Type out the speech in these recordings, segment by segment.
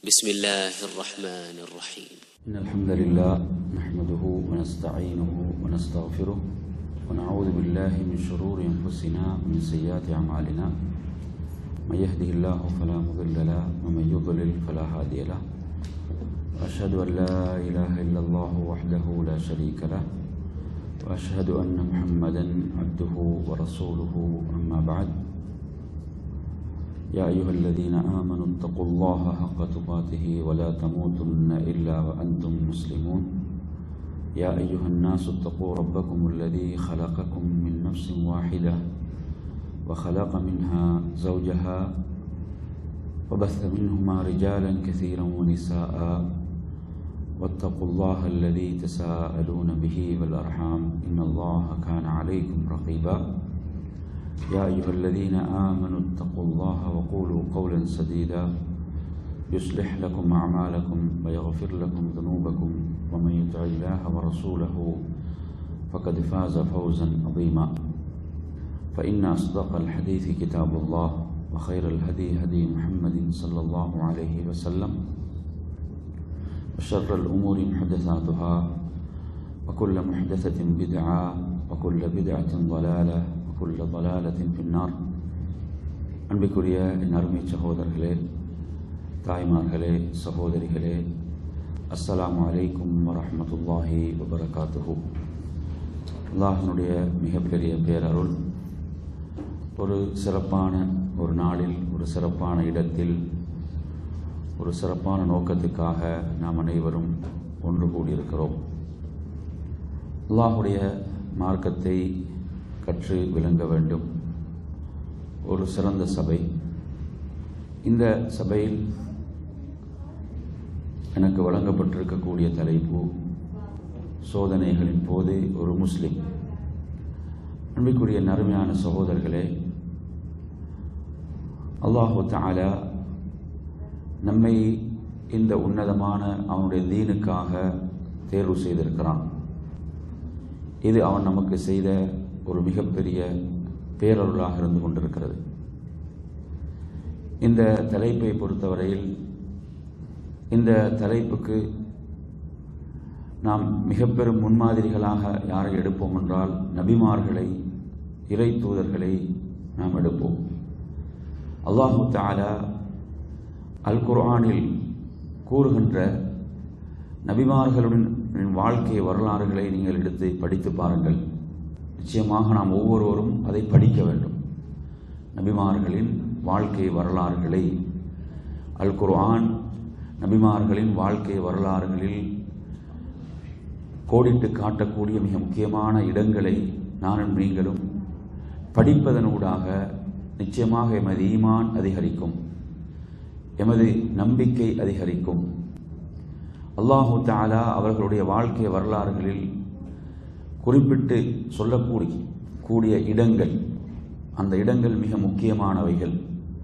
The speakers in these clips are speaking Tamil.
بسم الله الرحمن الرحيم إن الحمد لله نحمده ونستعينه ونستغفره ونعوذ بالله من شرور أنفسنا ومن سيئات أعمالنا من يهده الله فلا مضل له ومن يضلل فلا هادي له وأشهد أن لا إله إلا الله وحده لا شريك له وأشهد أن محمدا عبده ورسوله أما بعد يا أيها الذين آمنوا اتقوا الله حق تقاته ولا تموتن إلا وأنتم مسلمون يا أيها الناس اتقوا ربكم الذي خلقكم من نفس واحدة وخلق منها زوجها وبث منهما رجالا كثيرا ونساء واتقوا الله الذي تساءلون به والأرحام إن الله كان عليكم رقيبا يا أيها الذين آمنوا اتقوا الله وقولوا قولا سديدا يصلح لكم أعمالكم ويغفر لكم ذنوبكم ومن يطع الله ورسوله فقد فاز فوزا عظيما فإن أصدق الحديث كتاب الله وخير الهدي هدي محمد صلى الله عليه وسلم وشر الأمور محدثاتها وكل محدثة بدعة وكل بدعة ضلالة وكل ضلالة في النار அன்பிற்குரிய என் அருமை சகோதரர்களே தாய்மார்களே சகோதரிகளே அஸ்ஸலாமு அலைக்கும் வரஹ்மத்துல்லாஹி வபரகாத்துஹு அல்லாஹினுடைய மிகப்பெரிய பேரருள் ஒரு சிறப்பான ஒரு நாளில் ஒரு சிறப்பான இடத்தில் ஒரு சிறப்பான நோக்கத்துக்காக நாம் அனைவரும் ஒன்று கூடியிருக்கிறோம் அல்லாஹுடைய மார்க்கத்தை கற்று விளங்க வேண்டும் ஒரு சிறந்த சபை இந்த சபையில் எனக்கு வழங்கப்பட்டிருக்கக்கூடிய தலைப்பு சோதனைகளின் போது ஒரு முஸ்லிம் அன்பிற்குரிய நறுமையான சகோதரர்களே அல்லாஹு தாலா நம்மை இந்த உன்னதமான அவனுடைய தீனுக்காக தேர்வு செய்திருக்கிறான் இது அவன் நமக்கு செய்த ஒரு மிகப்பெரிய பேரருளாக இருந்து கொண்டிருக்கிறது இந்த தலைப்பை பொறுத்தவரையில் இந்த தலைப்புக்கு நாம் மிக பெரும் முன்மாதிரிகளாக யாரை எடுப்போம் என்றால் நபிமார்களை இறை தூதர்களை நாம் எடுப்போம் அல்லாஹு தாலா அல் குர்ஆனில் கூறுகின்ற நபிமார்களுடன் வாழ்க்கை வரலாறுகளை நீங்கள் எடுத்து படித்து பாருங்கள் நிச்சயமாக நாம் ஒவ்வொருவரும் அதை படிக்க வேண்டும் நபிமார்களின் வாழ்க்கை வரலாறுகளை அல் குர்ஆன் நபிமார்களின் வாழ்க்கை வரலாறுகளில் கோடிட்டு காட்டக்கூடிய மிக முக்கியமான இடங்களை நானும் நீங்களும் படிப்பதனூடாக நிச்சயமாக எமது ஈமான் அதிகரிக்கும் எமது நம்பிக்கை அதிகரிக்கும் அல்லாஹு தாலா அவர்களுடைய வாழ்க்கை வரலாறுகளில் குறிப்பிட்டு சொல்லக்கூடிய கூடிய இடங்கள் அந்த இடங்கள் மிக முக்கியமானவைகள்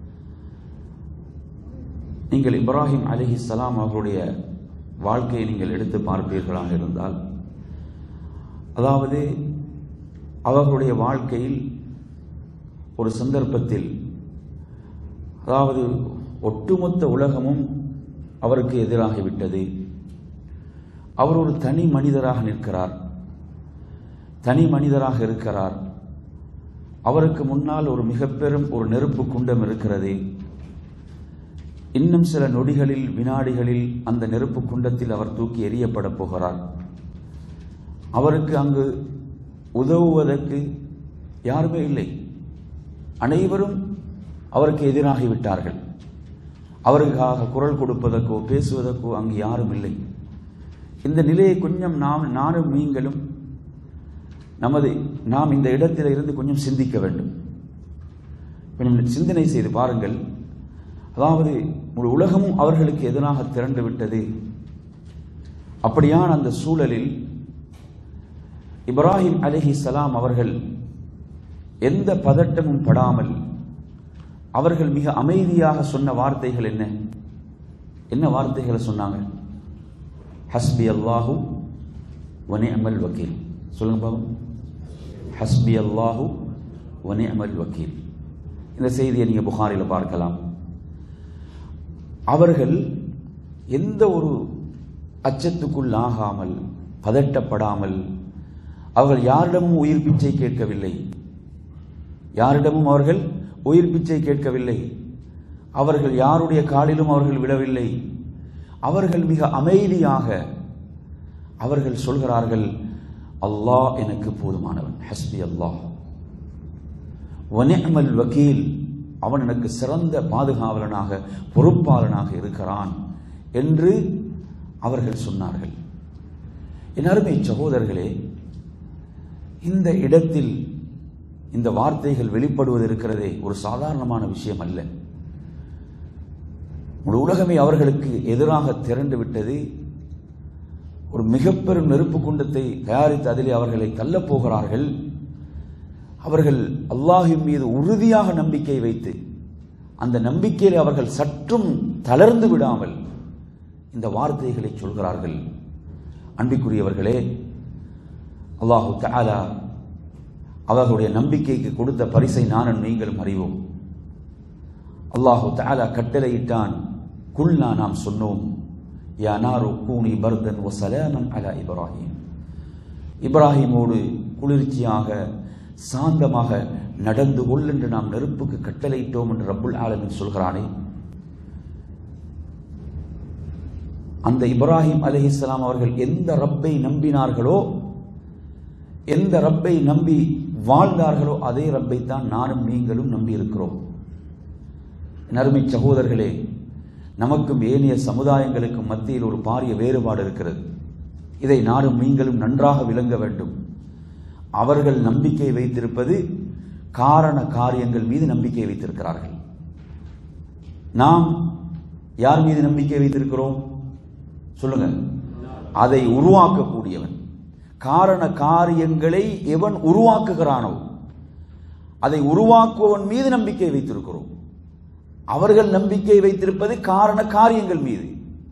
நீங்கள் இப்ராஹிம் அலிஹி சலாம் அவர்களுடைய வாழ்க்கையை நீங்கள் எடுத்து பார்ப்பீர்களாக இருந்தால் அதாவது அவர்களுடைய வாழ்க்கையில் ஒரு சந்தர்ப்பத்தில் அதாவது ஒட்டுமொத்த உலகமும் அவருக்கு எதிராகிவிட்டது அவர் ஒரு தனி மனிதராக நிற்கிறார் தனி மனிதராக இருக்கிறார் அவருக்கு முன்னால் ஒரு மிக பெரும் ஒரு நெருப்பு குண்டம் இருக்கிறது இன்னும் சில நொடிகளில் வினாடிகளில் அந்த நெருப்பு குண்டத்தில் அவர் தூக்கி எறியப்பட போகிறார் அவருக்கு அங்கு உதவுவதற்கு யாருமே இல்லை அனைவரும் அவருக்கு எதிராகிவிட்டார்கள் அவருக்காக குரல் கொடுப்பதற்கோ பேசுவதற்கோ அங்கு யாரும் இல்லை இந்த நிலையை கொஞ்சம் நாம் நானும் நீங்களும் நமது நாம் இந்த இடத்தில் இருந்து கொஞ்சம் சிந்திக்க வேண்டும் கொஞ்சம் சிந்தனை செய்து பாருங்கள் அதாவது ஒரு உலகமும் அவர்களுக்கு எதிராக திரண்டு விட்டது அப்படியான அந்த சூழலில் இப்ராஹிம் அலிஹி சலாம் அவர்கள் எந்த பதட்டமும் படாமல் அவர்கள் மிக அமைதியாக சொன்ன வார்த்தைகள் என்ன என்ன வார்த்தைகளை சொன்னாங்க ஹஸ்பி அல்லாஹு வனே அமல் வக்கீல் சொல்லுங்க பாபு ஹஸ்பி அல்லாஹு வனே அமல் வக்கீல் இந்த செய்தியை நீங்கள் புகாரில் பார்க்கலாம் அவர்கள் எந்த ஒரு அச்சத்துக்குள் ஆகாமல் பதட்டப்படாமல் அவர்கள் யாரிடமும் உயிர் பிச்சை கேட்கவில்லை யாரிடமும் அவர்கள் உயிர் பிச்சை கேட்கவில்லை அவர்கள் யாருடைய காலிலும் அவர்கள் விடவில்லை அவர்கள் மிக அமைதியாக அவர்கள் சொல்கிறார்கள் அல்லாஹ் எனக்கு போதுமானவன் ஹஸ்பி அல்லாஹ் வனிஅமல் வக்கீல் அவன் எனக்கு சிறந்த பாதுகாவலனாக பொறுப்பாளனாக இருக்கிறான் என்று அவர்கள் சொன்னார்கள் என் அருமை சகோதரர்களே இந்த இடத்தில் இந்த வார்த்தைகள் வெளிப்படுவது இருக்கிறதே ஒரு சாதாரணமான விஷயம் அல்ல ஒரு உலகமே அவர்களுக்கு எதிராக திரண்டு விட்டது ஒரு மிக பெரும் நெருப்பு குண்டத்தை தயாரித்து அதிலே அவர்களை தள்ளப் போகிறார்கள் அவர்கள் அல்லாஹின் மீது உறுதியாக நம்பிக்கை வைத்து அந்த நம்பிக்கையில் அவர்கள் சற்றும் தளர்ந்து விடாமல் இந்த வார்த்தைகளை சொல்கிறார்கள் அன்பிக்குரியவர்களே அல்லாஹு தஆலா அவர்களுடைய நம்பிக்கைக்கு கொடுத்த பரிசை நானும் நீங்களும் அறிவோம் அல்லாஹு தஆலா கட்டளையிட்டான் குல்னா நாம் சொன்னோம் யா நாரு கூனி பர்தன் வ சலாமன் அலா இப்ராஹிம் இப்ராஹிமோடு குளிர்ச்சியாக சாந்தமாக நடந்து கொள் என்று நாம் நெருப்புக்கு கட்டளையிட்டோம் என்று ரப்புல் ஆலமின் சொல்கிறானே அந்த இப்ராஹிம் அலைஹிஸ்ஸலாம் அவர்கள் எந்த ரப்பை நம்பினார்களோ எந்த ரப்பை நம்பி வாழ்ந்தார்களோ அதே ரப்பை தான் நானும் நீங்களும் நம்பி இருக்கிறோம் நறுமை சகோதரர்களே நமக்கும் ஏனைய சமுதாயங்களுக்கும் மத்தியில் ஒரு பாரிய வேறுபாடு இருக்கிறது இதை நானும் நீங்களும் நன்றாக விளங்க வேண்டும் அவர்கள் நம்பிக்கை வைத்திருப்பது காரண காரியங்கள் மீது நம்பிக்கை வைத்திருக்கிறார்கள் நாம் யார் மீது நம்பிக்கை வைத்திருக்கிறோம் சொல்லுங்க அதை உருவாக்கக்கூடியவன் காரண காரியங்களை எவன் உருவாக்குகிறானோ அதை உருவாக்குவன் மீது நம்பிக்கை வைத்திருக்கிறோம் அவர்கள் நம்பிக்கை வைத்திருப்பது காரண காரியங்கள் மீது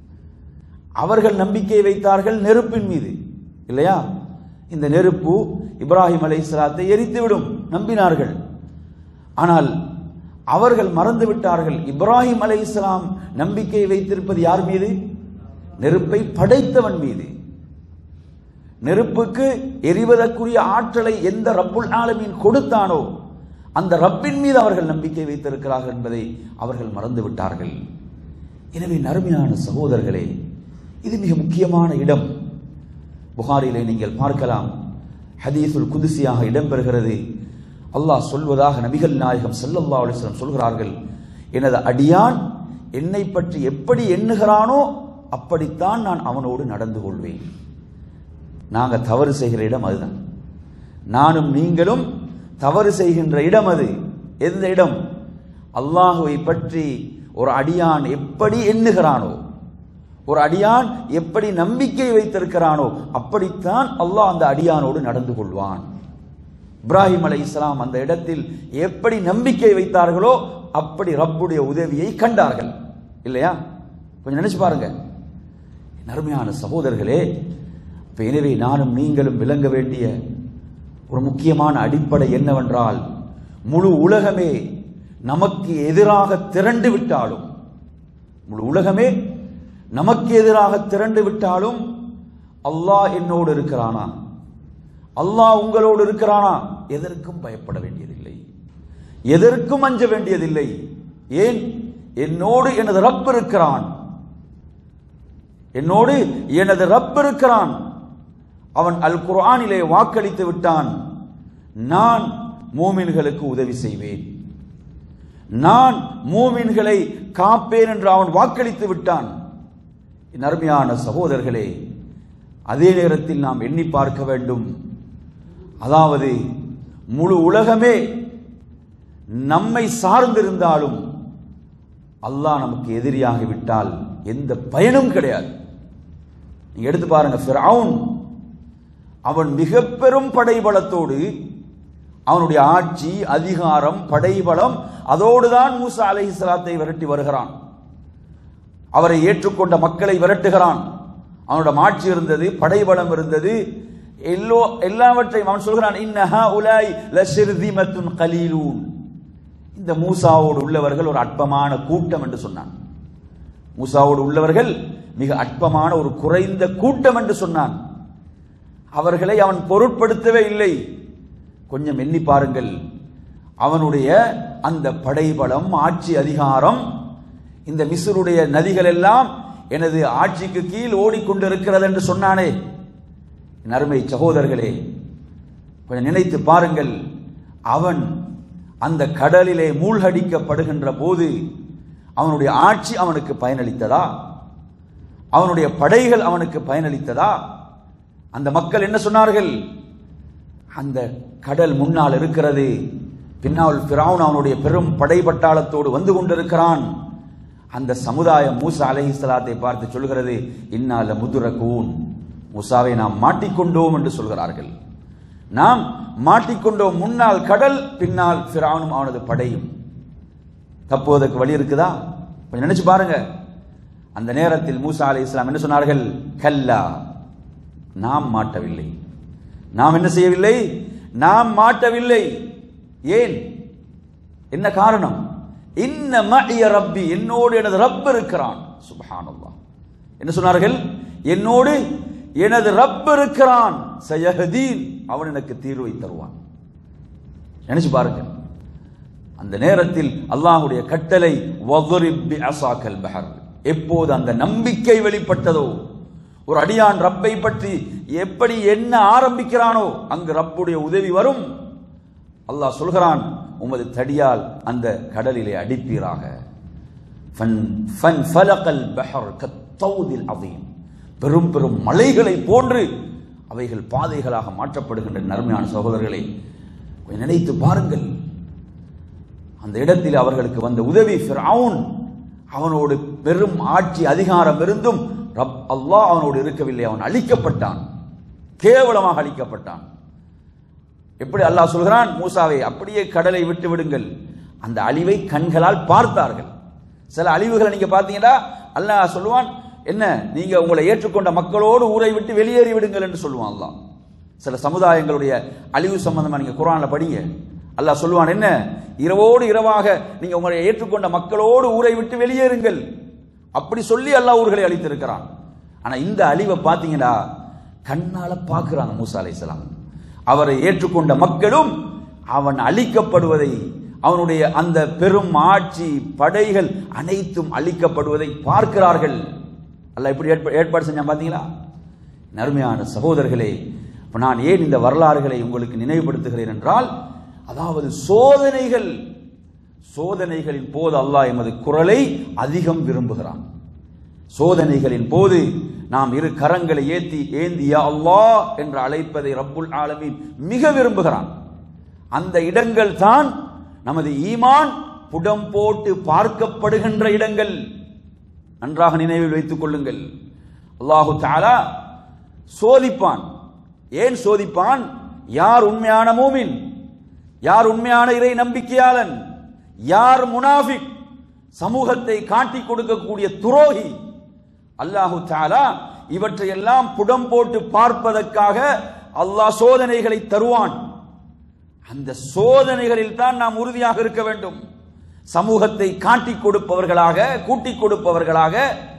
அவர்கள் நம்பிக்கை வைத்தார்கள் நெருப்பின் மீது இல்லையா இந்த நெருப்பு இப்ராஹிம் அலை இஸ்லாத்தை எரித்துவிடும் நம்பினார்கள் ஆனால் அவர்கள் மறந்து விட்டார்கள் இப்ராஹிம் அலை இஸ்லாம் நம்பிக்கை வைத்திருப்பது யார் மீது நெருப்பை படைத்தவன் மீது நெருப்புக்கு எரிவதற்குரிய ஆற்றலை எந்த ரப்புல் ஆலமீன் கொடுத்தானோ அந்த ரப்பின் மீது அவர்கள் நம்பிக்கை வைத்திருக்கிறார்கள் என்பதை அவர்கள் மறந்து விட்டார்கள் எனவே நறுமையான சகோதரர்களே இது மிக முக்கியமான இடம் புகாரிலே நீங்கள் பார்க்கலாம் ஹதீசுல் குதிசியாக இடம்பெறுகிறது அல்லாஹ் சொல்வதாக நபிகள் நாயகம் ஸல்லல்லாஹு அலைஹி வஸல்லம் சொல்கிறார்கள் எனது அடியான் என்னை பற்றி எப்படி எண்ணுகிறானோ அப்படித்தான் நான் அவனோடு நடந்து கொள்வேன் நாங்க தவறு செய்கிற இடம் அதுதான் நானும் நீங்களும் தவறு செய்கின்ற இடம் அது எந்த இடம் அல்லாஹுவை பற்றி ஒரு அடியான் எப்படி எண்ணுகிறானோ ஒரு அடியான் எப்படி நம்பிக்கை வைத்திருக்கிறானோ அப்படித்தான் அல்லாஹ் அந்த அடியானோடு நடந்து கொள்வான் இப்ராஹிம் அலை இஸ்லாம் அந்த இடத்தில் எப்படி நம்பிக்கை வைத்தார்களோ அப்படி ரப்புடைய உதவியை கண்டார்கள் இல்லையா கொஞ்சம் நினைச்சு பாருங்க நறுமையான சகோதரர்களே இப்ப எனவே நானும் நீங்களும் விளங்க வேண்டிய ஒரு முக்கியமான அடிப்படை என்னவென்றால் முழு உலகமே நமக்கு எதிராக திரண்டு விட்டாலும் முழு உலகமே நமக்கு எதிராக திரண்டு விட்டாலும் அல்லாஹ் என்னோடு இருக்கிறானா அல்லாஹ் உங்களோடு இருக்கிறானா எதற்கும் பயப்பட வேண்டியதில்லை எதற்கும் அஞ்ச வேண்டியதில்லை ஏன் என்னோடு எனது ரப் இருக்கிறான் என்னோடு எனது ரப் இருக்கிறான் அவன் அல் குர்ஆனிலே வாக்களித்து விட்டான் நான் மூமின்களுக்கு உதவி செய்வேன் நான் மூமின்களை காப்பேன் என்று அவன் வாக்களித்து விட்டான் என் அருமையான சகோதரர்களே அதே நேரத்தில் நாம் எண்ணி பார்க்க வேண்டும் அதாவது முழு உலகமே நம்மை சார்ந்திருந்தாலும் அல்லாஹ் நமக்கு எதிரியாகிவிட்டால் எந்த பயனும் கிடையாது நீங்க எடுத்து பாருங்க ஃபிரவுன் அவன் மிக பெரும் படைபலத்தோடு அவனுடைய ஆட்சி அதிகாரம் படைபலம் அதோடுதான் மூசா அலைஹிஸ்ஸலாத்தை விரட்டி வருகிறான் அவரை ஏற்றுக்கொண்ட மக்களை விரட்டுகிறான் அவனோட ஆட்சி இருந்தது படைபலம் இருந்தது எல்லோ எல்லாவற்றையும் அவன் சொல்கிறான் இன்னஹா உலாய் லஷிர்திமத்துன் கலீலூன் இந்த மூசாவோடு உள்ளவர்கள் ஒரு அற்பமான கூட்டம் என்று சொன்னான் மூசாவோடு உள்ளவர்கள் மிக அற்பமான ஒரு குறைந்த கூட்டம் என்று சொன்னான் அவர்களை அவன் பொருட்படுத்தவே இல்லை கொஞ்சம் எண்ணி பாருங்கள் அவனுடைய அந்த படைபலம் ஆட்சி அதிகாரம் இந்த மிஸ்ருடைய நதிகள் எல்லாம் எனது ஆட்சிக்கு கீழ் ஓடிக்கொண்டிருக்கிறது என்று சொன்னானே என் அருமை சகோதரர்களே கொஞ்சம் நினைத்து பாருங்கள் அவன் அந்த கடலிலே மூழ்கடிக்கப்படுகின்ற போது அவனுடைய ஆட்சி அவனுக்கு பயனளித்ததா அவனுடைய படைகள் அவனுக்கு பயனளித்ததா அந்த மக்கள் என்ன சொன்னார்கள் அந்த கடல் முன்னால் இருக்கிறது பின்னால் பிராவுன் அவனுடைய பெரும் படைபட்டாளத்தோடு வந்து கொண்டிருக்கிறான் அந்த சமுதாயம் மூசா அலஹி சலாத்தை பார்த்து சொல்கிறது இன்னால முதுரகூன் மூசாவை நாம் மாட்டிக்கொண்டோம் என்று சொல்கிறார்கள் நாம் மாட்டிக்கொண்டோம் முன்னால் கடல் பின்னால் பிரானும் அவனது படையும் தப்புவதற்கு வழி இருக்குதா கொஞ்சம் நினைச்சு பாருங்க அந்த நேரத்தில் மூசா அலி இஸ்லாம் என்ன சொன்னார்கள் கல்லா நாம் மாட்டவில்லை நாம் என்ன செய்யவில்லை நாம் மாட்டவில்லை ஏன் என்ன காரணம் இன்ன மஇய ரப்பி என்னோடு எனது ரப் இருக்கிறான் சுப்ஹானல்லாஹ் என்ன சொன்னார்கள் என்னோடு எனது ரப் இருக்கிறான் சயஹதீன் அவன் எனக்கு தீர்வை தருவான் நினைச்சு பாருங்க அந்த நேரத்தில் அல்லாஹ்வுடைய கட்டளை வதுரிப் பி அசாக்கல் பஹர் எப்போது அந்த நம்பிக்கை வெளிப்பட்டதோ ஒரு அடியான் ரப்பை பற்றி எப்படி என்ன ஆரம்பிக்கிறானோ அங்கு ரப்புடைய உதவி வரும் அல்லாஹ் சொல்கிறான் உமது தடியால் அந்த கடலிலே அடிப்பீராக ஃபன் ஃபன் ஃபலகல் பஹர் கத்தௌதில் அதீம் பெரும் பெரும் மலைகளை போன்று அவைகள் பாதைகளாக மாற்றப்படுகின்ற நன்மையான சகோதரர்களை கொஞ்சம் நினைத்து பாருங்கள் அந்த இடத்தில் அவர்களுக்கு வந்த உதவி ஃபிரவுன் அவனோடு பெரும் ஆட்சி அதிகாரம் இருந்தும் ரப் அல்லாஹ் அவனோடு இருக்கவில்லை அவன் அழிக்கப்பட்டான் கேவலமாக அழிக்கப்பட்டான் எப்படி அல்லாஹ் சொல்கிறான் மூசாவை அப்படியே கடலை விட்டு விடுங்கள் அந்த அழிவை கண்களால் பார்த்தார்கள் சில அழிவுகளை நீங்க பார்த்தீங்கன்னா அல்லாஹ் சொல்லுவான் என்ன நீங்க உங்களை ஏற்றுக்கொண்ட மக்களோடு ஊரை விட்டு வெளியேறி விடுங்கள் என்று சொல்லுவான் அல்லாஹ் சில சமுதாயங்களுடைய அழிவு சம்பந்தமா நீங்க குரான்ல படிங்க அல்லாஹ் சொல்லுவான் என்ன இரவோடு இரவாக நீங்க உங்களை ஏற்றுக்கொண்ட மக்களோடு ஊரை விட்டு வெளியேறுங்கள் அப்படி சொல்லி அல்லாஹ் ஊர்களை அழித்திருக்கிறான் ஆனா இந்த அழிவை பார்த்தீங்கன்னா கண்ணால பார்க்கிறாங்க மூசா அலைஹிஸ்ஸலாம் அவரை ஏற்றுக்கொண்ட மக்களும் அவன் அழிக்கப்படுவதை அவனுடைய அந்த பெரும் ஆட்சி படைகள் அனைத்தும் அழிக்கப்படுவதை பார்க்கிறார்கள் அல்லாஹ் எப்படி ஏற்ப- ஏற்பாடு செஞ்சான் பார்த்தீங்களா நறுமையான சகோதரர்களே இப்ப நான் ஏன் இந்த வரலாறுகளை உங்களுக்கு நினைவுபடுத்துகிறேன் என்றால் அதாவது சோதனைகள் சோதனைகளின் போது அல்லாஹ் எமது குரலை அதிகம் விரும்புகிறான் சோதனைகளின் போது நாம் இரு கரங்களை ஏத்தி ஏந்திய அல்லாஹ் என்று அழைப்பதை ரப்புல் ஆலமீன் மிக விரும்புகிறான் அந்த இடங்கள் தான் நமது ஈமான் புடம் போட்டு பார்க்கப்படுகின்ற இடங்கள் நன்றாக நினைவில் வைத்துக் கொள்ளுங்கள் அல்லாஹு தஆலா சோதிப்பான் ஏன் சோதிப்பான் யார் உண்மையான மூமின் யார் உண்மையான இறை நம்பிக்கையாளன் யார் முனாஃபிக் சமூகத்தை காட்டிக் கொடுக்கக்கூடிய துரோகி அல்லாஹு தாலா இவற்றையெல்லாம் புடம் போட்டு பார்ப்பதற்காக அல்லாஹ் சோதனைகளை தருவான் அந்த சோதனைகளில் தான் நாம் உறுதியாக இருக்க வேண்டும் சமூகத்தை காட்டிக் கொடுப்பவர்களாக கூட்டிக் கொடுப்பவர்களாக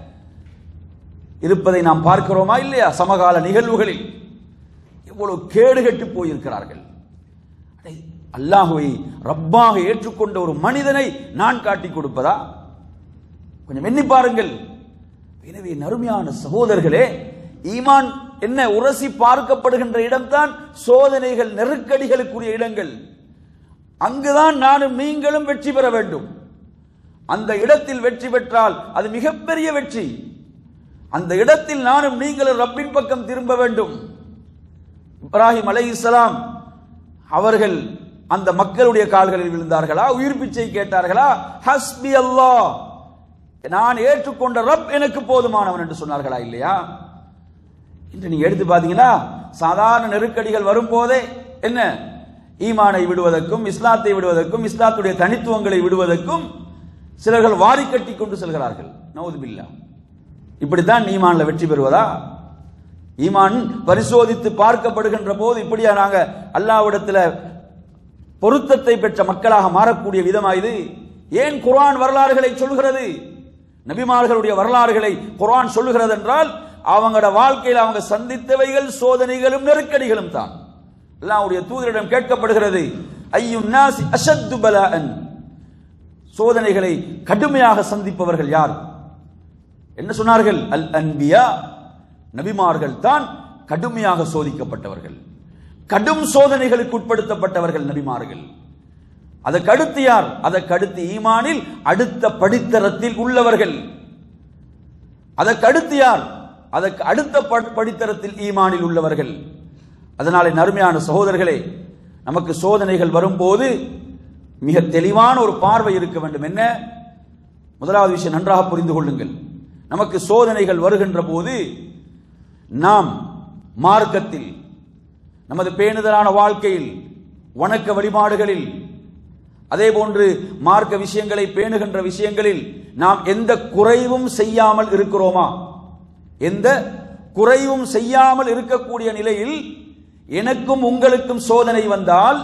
இருப்பதை நாம் பார்க்கிறோமா இல்லையா சமகால நிகழ்வுகளில் எவ்வளவு கேடுகெட்டு போயிருக்கிறார்கள் அடே, அல்லாஹுவை ரப்பாக ஏற்றுக்கொண்ட ஒரு மனிதனை நான் காட்டிக் கொடுப்பதா கொஞ்சம் எண்ணி பாருங்கள் எனவே நறுமையான சகோதரர்களே ஈமான் என்ன உரசி பார்க்கப்படுகின்ற இடம்தான் சோதனைகள் நெருக்கடிகளுக்குரிய இடங்கள் அங்குதான் நானும் நீங்களும் வெற்றி பெற வேண்டும் அந்த இடத்தில் வெற்றி பெற்றால் அது மிகப்பெரிய வெற்றி அந்த இடத்தில் நானும் நீங்களும் ரப்பின் பக்கம் திரும்ப வேண்டும் இப்ராஹிம் அலைஹிஸ்ஸலாம் அவர்கள் அந்த மக்களுடைய கால்களில் விழுந்தார்களா உயிர் பிச்சை கேட்டார்களா ஹஸ்பி அல்லாஹ் நான் ஏற்றுக்கொண்ட ரப் எனக்கு போதுமானவன் என்று சொன்னார்களா இல்லையா இன்று நீங்க எடுத்து பாத்தீங்கன்னா சாதாரண நெருக்கடிகள் வரும்போதே என்ன ஈமானை விடுவதற்கும் இஸ்லாத்தை விடுவதற்கும் இஸ்லாத்துடைய தனித்துவங்களை விடுவதற்கும் சிலர்கள் வாரி கட்டி கொண்டு செல்கிறார்கள் நவுதுபில்லா இப்படித்தான் ஈமான்ல வெற்றி பெறுவதா ஈமான் பரிசோதித்து பார்க்கப்படுகின்ற போது இப்படியா நாங்க அல்லாவிடத்துல பொருத்தத்தை பெற்ற மக்களாக மாறக்கூடிய விதமா இது ஏன் குர்ஆன் வரலாறுகளை சொல்கிறது நபிமார்களுடைய வரலாறுகளை குர்ஆன் சொல்லுகிறது என்றால் அவங்களோட வாழ்க்கையில் அவங்க சந்தித்தவைகள் சோதனைகளும் நெருக்கடிகளும் தான் அல்லாஹ்வுடைய தூதரிடம் கேட்கப்படுகிறது ஐயு நாசி அஷத்து பலாஅன் சோதனைகளை கடுமையாக சந்திப்பவர்கள் யார் என்ன சொன்னார்கள் அல் அன்பியா நபிமார்கள் தான் கடுமையாக சோதிக்கப்பட்டவர்கள் கடும் சோதனைகளுக்கு உட்படுத்தப்பட்டவர்கள் நபிமார்கள் அதற்கு அடுத்து யார் அதற்கு அடுத்து ஈமானில் அடுத்த படித்தரத்தில் உள்ளவர்கள் அதற்கு அடுத்து யார் அதற்கு அடுத்த ப- படித்தரத்தில் ஈமானில் உள்ளவர்கள் அதனாலே நறுமையான சகோதரர்களே நமக்கு சோதனைகள் வரும்போது மிக தெளிவான ஒரு பார்வை இருக்க வேண்டும் என்ன முதலாவது விஷயம் நன்றாக புரிந்து கொள்ளுங்கள் நமக்கு சோதனைகள் வருகின்ற போது நாம் மார்க்கத்தில் நமது பேணுதலான வாழ்க்கையில் வணக்க வழிபாடுகளில் அதே போன்று மார்க்க விஷயங்களை பேணுகின்ற விஷயங்களில் நாம் எந்த குறைவும் செய்யாமல் இருக்கிறோமா எந்த குறைவும் செய்யாமல் இருக்கக்கூடிய நிலையில் எனக்கும் உங்களுக்கும் சோதனை வந்தால்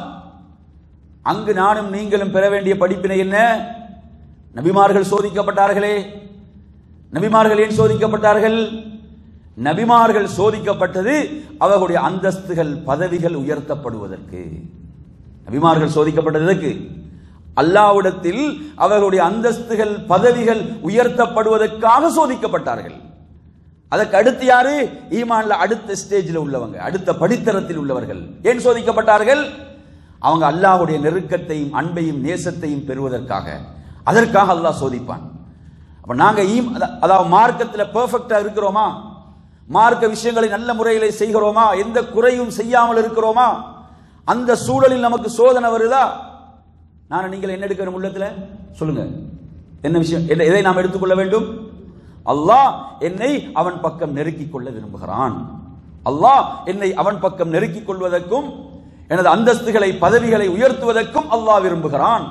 அங்கு நானும் நீங்களும் பெற வேண்டிய படிப்பினை என்ன நபிமார்கள் சோதிக்கப்பட்டார்களே நபிமார்கள் ஏன் சோதிக்கப்பட்டார்கள் நபிமார்கள் சோதிக்கப்பட்டது அவர்களுடைய அந்தஸ்துகள் பதவிகள் உயர்த்தப்படுவதற்கு நபிமார்கள் சோதிக்கப்பட்டது எதற்கு அல்லாவிடத்தில் அவர்களுடைய அந்தஸ்துகள் பதவிகள் உயர்த்தப்படுவதற்காக சோதிக்கப்பட்டார்கள் அதற்கு அடுத்து யாரு ஈமான்ல அடுத்த ஸ்டேஜில் உள்ளவங்க அடுத்த படித்தரத்தில் உள்ளவர்கள் ஏன் சோதிக்கப்பட்டார்கள் அவங்க அல்லாஹ்வுடைய நெருக்கத்தையும் அன்பையும் நேசத்தையும் பெறுவதற்காக அதற்காக அல்லாஹ் சோதிப்பான் அப்ப நாங்க ஈம் அதா- அதாவது மார்க்கத்தில் பெர்ஃபெக்டா இருக்கிறோமா மார்க்க விஷயங்களை நல்ல முறையில் செய்கிறோமா எந்த குறையும் செய்யாமல் இருக்கிறோமா அந்த சூழலில் நமக்கு சோதனை வருதா நான் நீங்கள் என்ன எடுக்கணும் உள்ளத்துல சொல்லுங்க என்ன விஷயம் என்ன- எதை நாம் எடுத்துக்கொள்ள வேண்டும் அல்லாஹ் என்னை அவன் பக்கம் நெருக்கிக் கொள்ள விரும்புகிறான் அல்லாஹ் என்னை அவன் பக்கம் நெருக்கிக் கொள்வதற்கும் எனது அந்தஸ்துகளை பதவிகளை உயர்த்துவதற்கும் அல்லாஹ் விரும்புகிறான்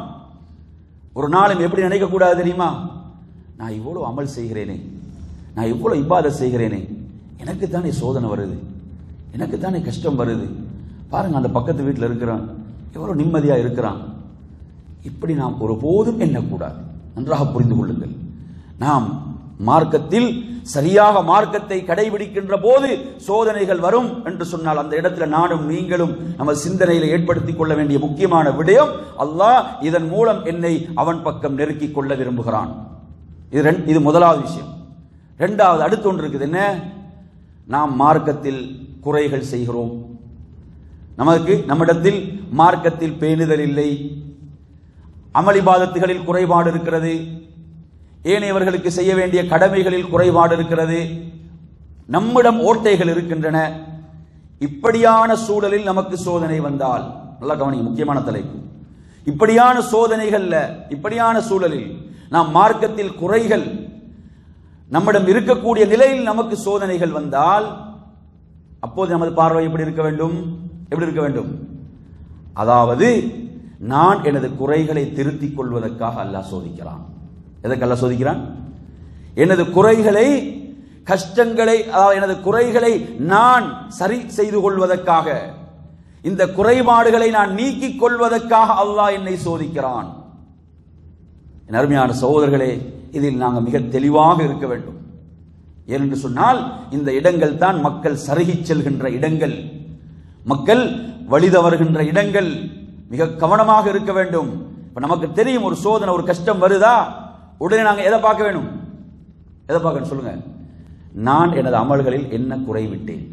ஒரு நாளும் எப்படி நினைக்க கூடாது தெரியுமா நான் இவ்வளவு அமல் செய்கிறேனே நான் இவ்வளவு இபாதத் செய்கிறேனே எனக்கு தானே சோதனை வருது எனக்கு தானே கஷ்டம் வருது பாருங்க அந்த பக்கத்து வீட்டில் இருக்கிறான் எவ்வளவு நிம்மதியா இருக்கிறான் இப்படி நாம் ஒருபோதும் எண்ணக்கூடாது நன்றாக புரிந்து கொள்ளுங்கள் நாம் மார்க்கத்தில் சரியாக மார்க்கத்தை கடைபிடிக்கின்ற போது சோதனைகள் வரும் என்று சொன்னால் அந்த இடத்துல நானும் நீங்களும் நம்ம சிந்தனையில ஏற்படுத்திக் கொள்ள வேண்டிய முக்கியமான விடயம் அல்லாஹ் இதன் மூலம் என்னை அவன் பக்கம் நெருக்கிக் கொள்ள விரும்புகிறான் இது ரெண்- இது முதலாவது விஷயம் ரெண்டாவது அடுத்து ஒன்று இருக்குது என்ன நாம் மார்க்கத்தில் குறைகள் செய்கிறோம் நமக்கு நம்மிடத்தில் மார்க்கத்தில் பேணுதல் இல்லை அமளிபாதத்துகளில் குறைபாடு இருக்கிறது ஏனையவர்களுக்கு செய்ய வேண்டிய கடமைகளில் குறைபாடு இருக்கிறது நம்மிடம் ஓட்டைகள் இருக்கின்றன இப்படியான சூழலில் நமக்கு சோதனை வந்தால் நல்லா கவனிங்க முக்கியமான தலைப்பு இப்படியான சோதனைகள்ல இப்படியான சூழலில் நாம் மார்க்கத்தில் குறைகள் நம்மிடம் இருக்கக்கூடிய நிலையில் நமக்கு சோதனைகள் வந்தால் அப்போது நமது பார்வை எப்படி இருக்க வேண்டும் எப்படி இருக்க வேண்டும் அதாவது நான் எனது குறைகளை திருத்திக் கொள்வதற்காக அல்லாஹ் சோதிக்கிறான் எதற்கு அல்லாஹ் சோதிக்கிறான் எனது குறைகளை கஷ்டங்களை அதாவது எனது குறைகளை நான் சரி செய்து கொள்வதற்காக இந்த குறைபாடுகளை நான் நீக்கிக் கொள்வதற்காக அல்லாஹ் என்னை சோதிக்கிறான் என் அருமையான சகோதரர்களே இதில் நாங்கள் மிக தெளிவாக இருக்க வேண்டும் ஏனென்று சொன்னால் இந்த இடங்கள் தான் மக்கள் சருகிச் செல்கின்ற இடங்கள் மக்கள் வழிதவறுகின்ற இடங்கள் மிக கவனமாக இருக்க வேண்டும் இப்ப நமக்கு தெரியும் ஒரு சோதனை ஒரு கஷ்டம் வருதா உடனே நாங்க எதை பார்க்க வேணும் எதை பார்க்கணும் சொல்லுங்க நான் எனது அமல்களில் என்ன குறை விட்டேன்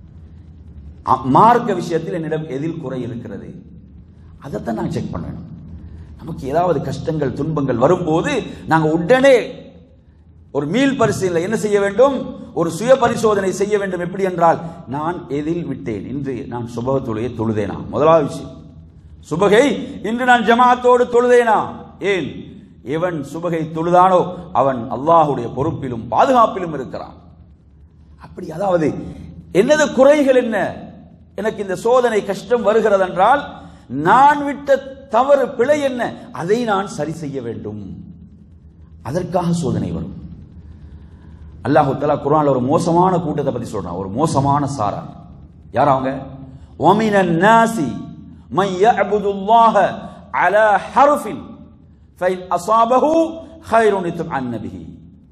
அ- மார்க்க விஷயத்தில் என்னிடம் எதில் குறை இருக்கிறது அதைத்தான் நாங்கள் செக் பண்ணணும் நமக்கு ஏதாவது கஷ்டங்கள் துன்பங்கள் வரும்போது நாங்க உடனே ஒரு மீள் பரிசீலனை என்ன செய்ய வேண்டும் ஒரு சுய பரிசோதனை செய்ய வேண்டும் எப்படி என்றால் நான் எதில் விட்டேன் இன்று நான் சுபக தொழுகை தொழுதேனா முதலாவது விஷயம் சுபகை இன்று நான் ஜமாத்தோடு தொழுதேனா ஏன் எவன் சுபகை தொழுதானோ அவன் அல்லாஹுடைய பொறுப்பிலும் பாதுகாப்பிலும் இருக்கிறான் அப்படி அதாவது என்னது குறைகள் என்ன எனக்கு இந்த சோதனை கஷ்டம் வருகிறது என்றால் நான் விட்ட தவறு பிழை என்ன அதை நான் சரி செய்ய வேண்டும் அதற்காக சோதனை வரும் அல்லாஹு தஆலா குர்ஆன்ல ஒரு மோசமான கூட்டத்தை பத்தி சொல்றான் ஒரு மோசமான சாரா யார் அவங்க وَمِنَ النَّاسِ مَن يَعْبُدُ اللَّهَ عَلَى حَرْفٍ فَإِنْ أَصَابَهُ خَيْرٌ اطْمَأَنَّ بِهِ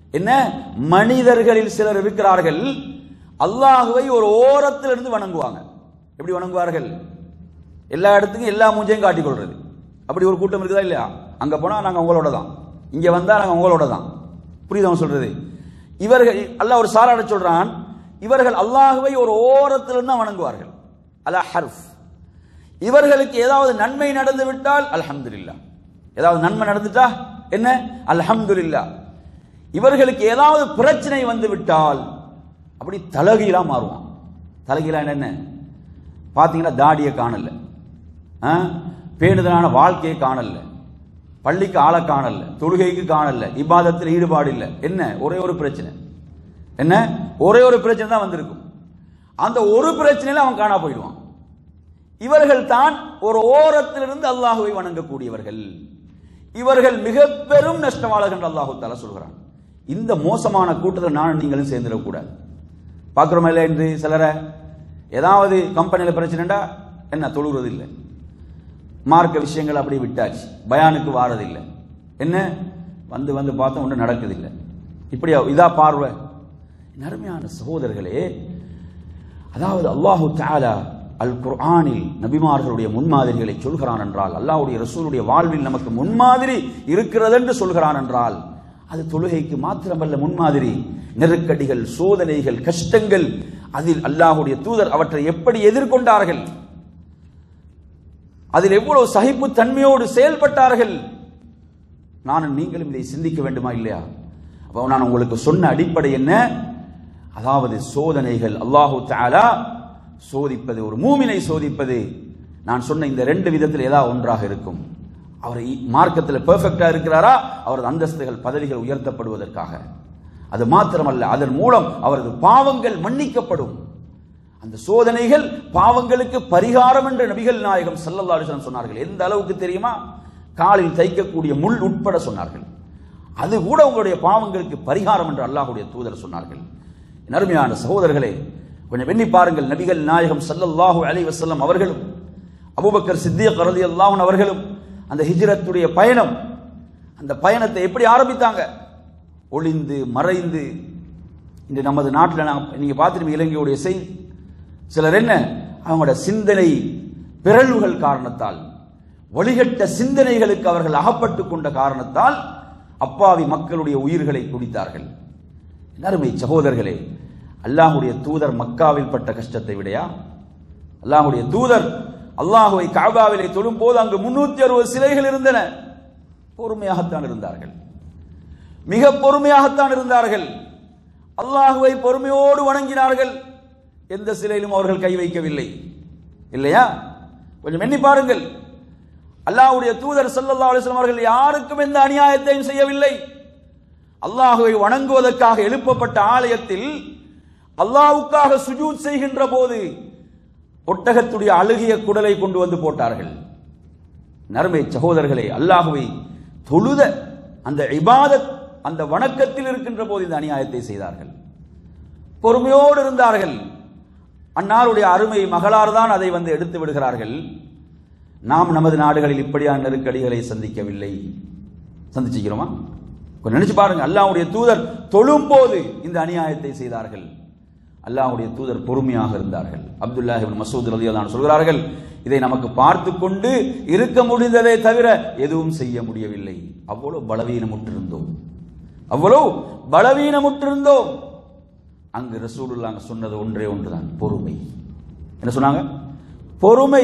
என்ன மனிதர்களில் சிலர் இருக்கிறார்கள் அல்லாஹுவை ஒரு ஓரத்தில் இருந்து வணங்குவாங்க எப்படி வணங்குவார்கள் எல்லா இடத்துக்கும் எல்லா மூஞ்சையும் காட்டிக் கொள்றது அப்படி ஒரு கூட்டம் இருக்குதா இல்லையா அங்க போனா நாங்க உங்களோட தான் இங்க வந்தா நாங்க உங்களோட தான் புரியுதா அவன் சொல்றது இவர்கள் அல்லாஹ் ஒரு சாராட சொல்றான் இவர்கள் அல்லாஹுவை ஒரு ஓரத்தில் இருந்து தான் வணங்குவார்கள் அலா ஹர்ஃப் இவர்களுக்கு ஏதாவது நன்மை நடந்து விட்டால் அல்ஹம்துலில்லாஹ் ஏதாவது நன்மை நடந்துட்டா என்ன அல்ஹம்துலில்லாஹ் இவர்களுக்கு ஏதாவது பிரச்சனை வந்து விட்டால் அப்படி தலகீழா மாறுவான் தலகீழா என்ன பாத்தீங்கன்னா தாடியை காணல ஆ? பேணுதலான வாழ்க்கையை காணல பள்ளிக்கு ஆளை காணல தொழுகைக்கு காணல இபாதத்தில் ஈடுபாடு இல்லை என்ன ஒரே ஒரு பிரச்சனை என்ன ஒரே ஒரு பிரச்சனை தான் வந்திருக்கும் அந்த ஒரு பிரச்சனையில அவன் காணா போயிடுவான் இவர்கள் தான் ஒரு ஓரத்திலிருந்து அல்லாஹுவை வணங்கக்கூடியவர்கள் இவர்கள் மிக பெரும் நஷ்டவாளர்கள் என்று அல்லாஹு தாலா சொல்கிறான் இந்த மோசமான கூட்டத்தில் நானும் நீங்களும் சேர்ந்துடக்கூடாது பார்க்குறோமா இல்லை என்று சிலரை ஏதாவது கம்பெனியில் பிரச்சனைடா என்ன தொழுகிறது இல்லை மார்க்க விஷயங்கள் அப்படி விட்டாச்சு பயானுக்கு வாரதில்லை என்ன வந்து வந்து பார்த்தா ஒன்றும் நடக்குதில்லை இப்படியா இதா பார்வை நறுமையான சகோதரர்களே அதாவது அல்லாஹு தஆலா அல் குர்ஆனில் நபிமார்களுடைய முன்மாதிரிகளை சொல்கிறான் என்றால் அல்லாஹ்வுடைய ரசூலுடைய வாழ்வில் நமக்கு முன்மாதிரி இருக்கிறது என்று சொல்கிறான் என்றால் அது தொழுகைக்கு மாத்திரமல்ல முன்மாதிரி நெருக்கடிகள் சோதனைகள் கஷ்டங்கள் அதில் அல்லாஹ்வுடைய தூதர் அவற்றை எப்படி எதிர்கொண்டார்கள் அதில் எவ்வளவு சகிப்பு தன்மையோடு செயல்பட்டார்கள் நானும் நீங்களும் இதை சிந்திக்க வேண்டுமா இல்லையா அப்போ நான் உங்களுக்கு சொன்ன அடிப்படை என்ன அதாவது சோதனைகள் அல்லாஹு தஆலா சோதிப்பது ஒரு மூமினை சோதிப்பது நான் சொன்ன இந்த ரெண்டு விதத்தில் ஏதாவது ஒன்றாக இருக்கும் அவர் இ- மார்க்கத்தில் பெர்ஃபெக்டா இருக்கிறாரா அவரது அந்தஸ்துகள் பதவிகள் உயர்த்தப்படுவதற்காக அது மாத்திரமல்ல அதன் மூலம் அவரது பாவங்கள் மன்னிக்கப்படும் அந்த சோதனைகள் பாவங்களுக்கு பரிகாரம் என்று நபிகள் நாயகம் ஸல்லல்லாஹு அலைஹி வஸல்லம் சொன்னார்கள் எந்த அளவுக்கு தெரியுமா காலில் தைக்கக்கூடிய முள் உட்பட சொன்னார்கள் அது கூட உங்களுடைய பாவங்களுக்கு பரிகாரம் என்று அல்லாஹ்வுடைய தூதர் சொன்னார்கள் என் அருமையான சகோதரர்களே கொஞ்சம் எண்ணி பாருங்கள் நபிகள் நாயகம் ஸல்லல்லாஹு அலைஹி வஸல்லம் அவர்களும் அபூபக்கர் சித்திக் ரலியல்லாஹு அன்ஹு அவர்களும் அந்த ஹிஜ்ரத்துடைய பயணம் அந்த பயணத்தை எப்படி ஆரம்பித்தாங்க ஒளிந்து மறைந்து இன்று நமது நாட்டில் நான் நீங்க பார்த்துருப்பீங்க இலங்கையுடைய செய்தி சிலர் என்ன அவங்களோட சிந்தனை பிறழ்வுகள் காரணத்தால் வழிகட்ட சிந்தனைகளுக்கு அவர்கள் அகப்பட்டு கொண்ட காரணத்தால் அப்பாவி மக்களுடைய உயிர்களை குடித்தார்கள் அருமை சகோதரர்களே அல்லாஹ்வுடைய தூதர் மக்காவில் பட்ட கஷ்டத்தை விடையா அல்லாஹ்வுடைய தூதர் அல்லாஹுவை காபாவிலே தொழும்போது அங்கு முன்னூத்தி அறுபது சிலைகள் இருந்தன பொறுமையாகத்தான் இருந்தார்கள் மிக பொறுமையாகத்தான் இருந்தார்கள் அல்லாஹுவை பொறுமையோடு வணங்கினார்கள் எந்த சிலையிலும் அவர்கள் கை வைக்கவில்லை இல்லையா கொஞ்சம் எண்ணி பாருங்கள் அல்லாஹ்வுடைய தூதர் ஸல்லல்லாஹு அலைஹி வஸல்லம் அவர்கள் யாருக்கும் எந்த அநியாயத்தையும் செய்யவில்லை அல்லாஹுவை வணங்குவதற்காக எழுப்பப்பட்ட ஆலயத்தில் அல்லாஹ்வுக்காக சுஜூத் செய்கின்ற போது ஒட்டகத்துடைய அழுகிய குடலை கொண்டு வந்து போட்டார்கள் நறுமை சகோதரர்களே அல்லாஹுவை தொழுத அந்த இபாதத் அந்த வணக்கத்தில் இருக்கின்ற போது இந்த அநியாயத்தை செய்தார்கள் பொறுமையோடு இருந்தார்கள் அன்னாருடைய அருமை மகளார் தான் அதை வந்து எடுத்து விடுகிறார்கள் நாம் நமது நாடுகளில் இப்படியான நெருக்கடிகளை சந்திக்கவில்லை சந்திச்சுக்கிறோமா கொஞ்சம் நினைச்சு பாருங்க அல்லாஹ்வுடைய தூதர் தொழும் போது இந்த அநியாயத்தை செய்தார்கள் அல்லாஹ்வுடைய தூதர் பொறுமையாக இருந்தார்கள் அப்துல்லாஹ் இப்னு மசூத் ரலியல்லாஹு சொல்கிறார்கள் இதை நமக்கு பார்த்து கொண்டு இருக்க முடிந்ததே தவிர எதுவும் செய்ய முடியவில்லை அவ்வளவு பலவீனமுற்றிருந்தோம் அவ்வளவு பலவீனமுற்றிருந்தோம் அங்கு ரசூலுல்லாஹ் சொன்னது ஒன்றே ஒன்றுதான் பொறுமை என்ன சொன்னாங்க பொறுமை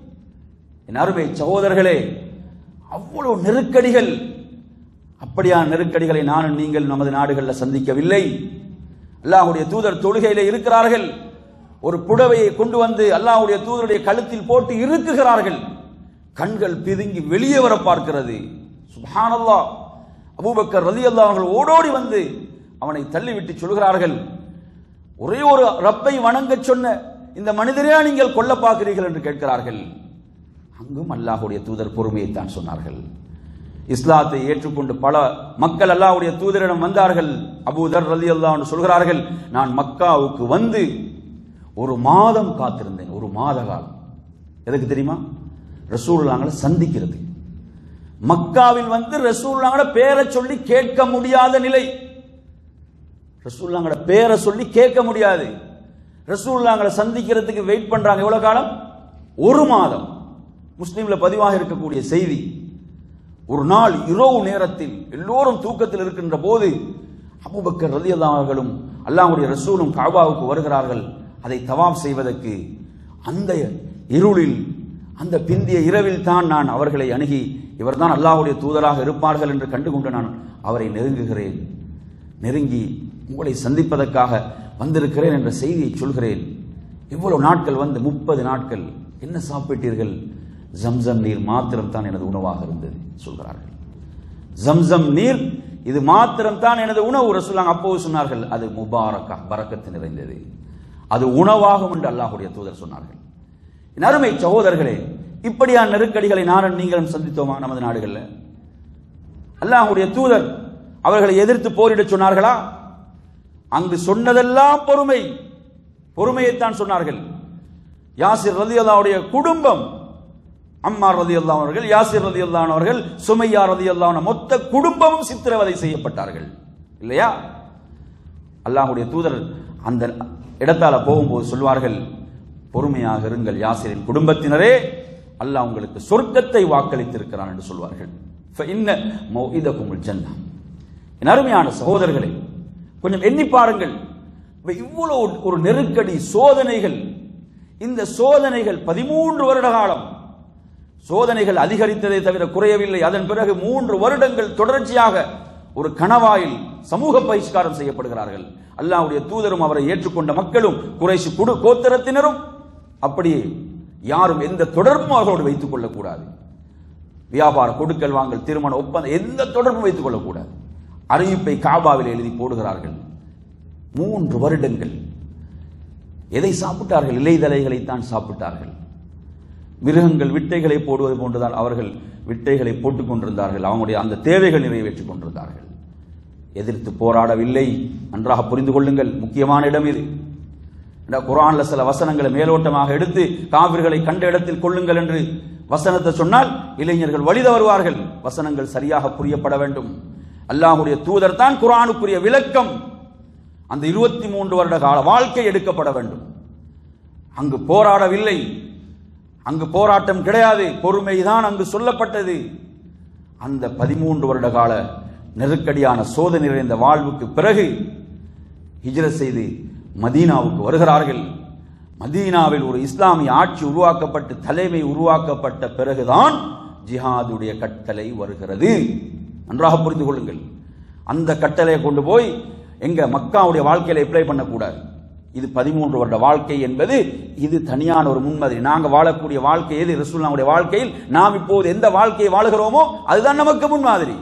என் அருமை சகோதரர்களே அவ்வளவு நெருக்கடிகள் அப்படியான நெருக்கடிகளை நானும் நீங்கள் நமது நாடுகளில் சந்திக்கவில்லை அல்லாஹ்வுடைய தூதர் தொழுகையிலே இருக்கிறார்கள் ஒரு புடவையை கொண்டு வந்து அல்லாஹ்வுடைய தூதருடைய கழுத்தில் போட்டு இறுக்குகிறார்கள் கண்கள் பிதுங்கி வெளியே வர பார்க்கிறது சுப்ஹானல்லாஹ் அபூபக்கர் ரலியல்லாஹு அவர்கள் ஓடோடி வந்து அவனை தள்ளிவிட்டு சொல்கிறார்கள் ஒரே ஒரு ரப்பை வணங்கச் சொன்ன இந்த மனிதரையா நீங்கள் கொல்ல பார்க்கிறீர்கள் என்று கேட்கிறார்கள் அங்கும் அல்லாஹ்வுடைய தூதர் பொறுமையைத்தான் சொன்னார்கள் இஸ்லாத்தை ஏற்றுக்கொண்டு பல மக்கள் அல்லாஹ்வுடைய தூதரிடம் வந்தார்கள் அபூதர் ரலி அல்லாஹ் சொல்கிறார்கள் நான் மக்காவுக்கு வந்து ஒரு மாதம் காத்திருந்தேன் ஒரு மாத காலம் எதுக்கு தெரியுமா ரசூலுல்லாங்களை சந்திக்கிறது மக்காவில் வந்து ரசூலுல்லாங்கள பேரை சொல்லி கேட்க முடியாத நிலை ரசூல்லாங்களோட பேரை சொல்லி கேட்க முடியாது ரசூல்லாங்களை சந்திக்கிறதுக்கு வெயிட் பண்றாங்க எவ்வளவு காலம் ஒரு மாதம் முஸ்லீம்ல பதிவாக இருக்கக்கூடிய செய்தி ஒரு நாள் இரவு நேரத்தில் எல்லோரும் தூக்கத்தில் இருக்கின்ற போது அபூபக்கர் ரலியல்லாஹு அவர்களும் அல்லாஹ்வுடைய ரசூலும் காபாவுக்கு வருகிறார்கள் அதை தவாப் செய்வதற்கு அந்த இருளில் அந்த பிந்திய இரவில் தான் நான் அவர்களை அணுகி இவர்தான் அல்லாஹ்வுடைய தூதராக இருப்பார்கள் என்று கண்டுகொண்டு நான் அவரை நெருங்குகிறேன் நெருங்கி உங்களை சந்திப்பதற்காக வந்திருக்கிறேன் என்ற செய்தியை சொல்கிறேன் இவ்வளவு நாட்கள் வந்து முப்பது நாட்கள் என்ன சாப்பிட்டீர்கள் ஜம்சம் நீர் மாத்திரம் தான் எனது உணவாக இருந்தது சொல்கிறார்கள் ஜம்சம் நீர் இது மாத்திரம் தான் எனது உணவு ரசூலாங்க அப்போது சொன்னார்கள் அது முபாரக்கா பரக்கத்து நிறைந்தது அது உணவாகும் என்று அல்லாஹ்வுடைய தூதர் சொன்னார்கள் என் அருமை சகோதரர்களே இப்படியான நெருக்கடிகளை நானும் நீங்களும் சந்தித்தோமா நமது நாடுகளில் அல்லாஹ்வுடைய தூதர் அவர்களை எதிர்த்து போரிடச் சொன்னார்களா அங்கு சொன்னதெல்லாம் பொறுமை பொறுமையைத்தான் சொன்னார்கள் யாசிர் ரதி அல்லாவுடைய குடும்பம் அம்மார் ரதி அவர்கள் யாசிர் ரதி அவர்கள் சுமையா ரதி மொத்த குடும்பமும் சித்திரவதை செய்யப்பட்டார்கள் இல்லையா அல்லாஹ்வுடைய தூதர் அந்த இடத்தால போகும்போது சொல்வார்கள் பொறுமையாக இருங்கள் யாசிரின் குடும்பத்தினரே அல்லாஹ் உங்களுக்கு சொர்க்கத்தை வாக்களித்திருக்கிறான் என்று சொல்வார்கள் இன்ன மௌஇதகுமுல் ஜன்னா என் அருமையான சகோதரர்களே கொஞ்சம் எண்ணி பாருங்கள் இப்ப இவ்வளவு ஒரு நெருக்கடி சோதனைகள் இந்த சோதனைகள் பதிமூன்று வருட காலம் சோதனைகள் அதிகரித்ததை தவிர குறையவில்லை அதன் பிறகு மூன்று வருடங்கள் தொடர்ச்சியாக ஒரு கணவாயில் சமூக பகிஷ்காரம் செய்யப்படுகிறார்கள் அல்லாஹ்வுடைய தூதரும் அவரை ஏற்றுக்கொண்ட மக்களும் குறைசி குடு கோத்திரத்தினரும் அப்படியே யாரும் எந்த தொடர்பும் அவர்களோடு வைத்துக் கொள்ளக்கூடாது வியாபார கொடுக்கல் வாங்கல் திருமண ஒப்பந்தம் எந்த தொடர்பும் வைத்துக் கொள்ளக்கூடாது அறிவிப்பை காபாவில் எழுதி போடுகிறார்கள் மூன்று வருடங்கள் எதை சாப்பிட்டார்கள் இலைதலைகளைத்தான் சாப்பிட்டார்கள் மிருகங்கள் விட்டைகளை போடுவது போன்றுதான் அவர்கள் விட்டைகளை போட்டுக் கொண்டிருந்தார்கள் அவங்களுடைய அந்த தேவைகள் நிறைவேற்றிக் கொண்டிருந்தார்கள் எதிர்த்து போராடவில்லை நன்றாக புரிந்து கொள்ளுங்கள் முக்கியமான இடம் இது இந்த குரான்ல சில வசனங்களை மேலோட்டமாக எடுத்து காவிர்களை கண்ட இடத்தில் கொள்ளுங்கள் என்று வசனத்தை சொன்னால் இளைஞர்கள் வழி தவறுவார்கள் வசனங்கள் சரியாக புரியப்பட வேண்டும் அல்லாஹுடைய தூதர் தான் குரானுக்குரிய விளக்கம் அந்த இருபத்தி மூன்று வருட கால வாழ்க்கை எடுக்கப்பட வேண்டும் அங்கு போராடவில்லை அங்கு போராட்டம் கிடையாது பொறுமைதான் அங்கு சொல்லப்பட்டது அந்த பதிமூன்று வருட கால நெருக்கடியான சோதனை நிறைந்த வாழ்வுக்கு பிறகு ஹிஜ்ரத் செய்து மதீனாவுக்கு வருகிறார்கள் மதீனாவில் ஒரு இஸ்லாமிய ஆட்சி உருவாக்கப்பட்டு தலைமை உருவாக்கப்பட்ட பிறகுதான் ஜிஹாதுடைய கட்டளை வருகிறது நன்றாக புரிந்து கொள்ளுங்கள் அந்த கட்டளையை கொண்டு போய் எங்க மக்காவுடைய வாழ்க்கையில அப்ளை பண்ணக்கூடாது இது பதிமூன்று வருட வாழ்க்கை என்பது இது தனியான ஒரு முன்மாதிரி நாங்க வாழக்கூடிய வாழ்க்கை எது ரசூல்லாவுடைய வாழ்க்கையில் நாம் இப்போது எந்த வாழ்க்கையை வாழுகிறோமோ அதுதான் நமக்கு முன்மாதிரி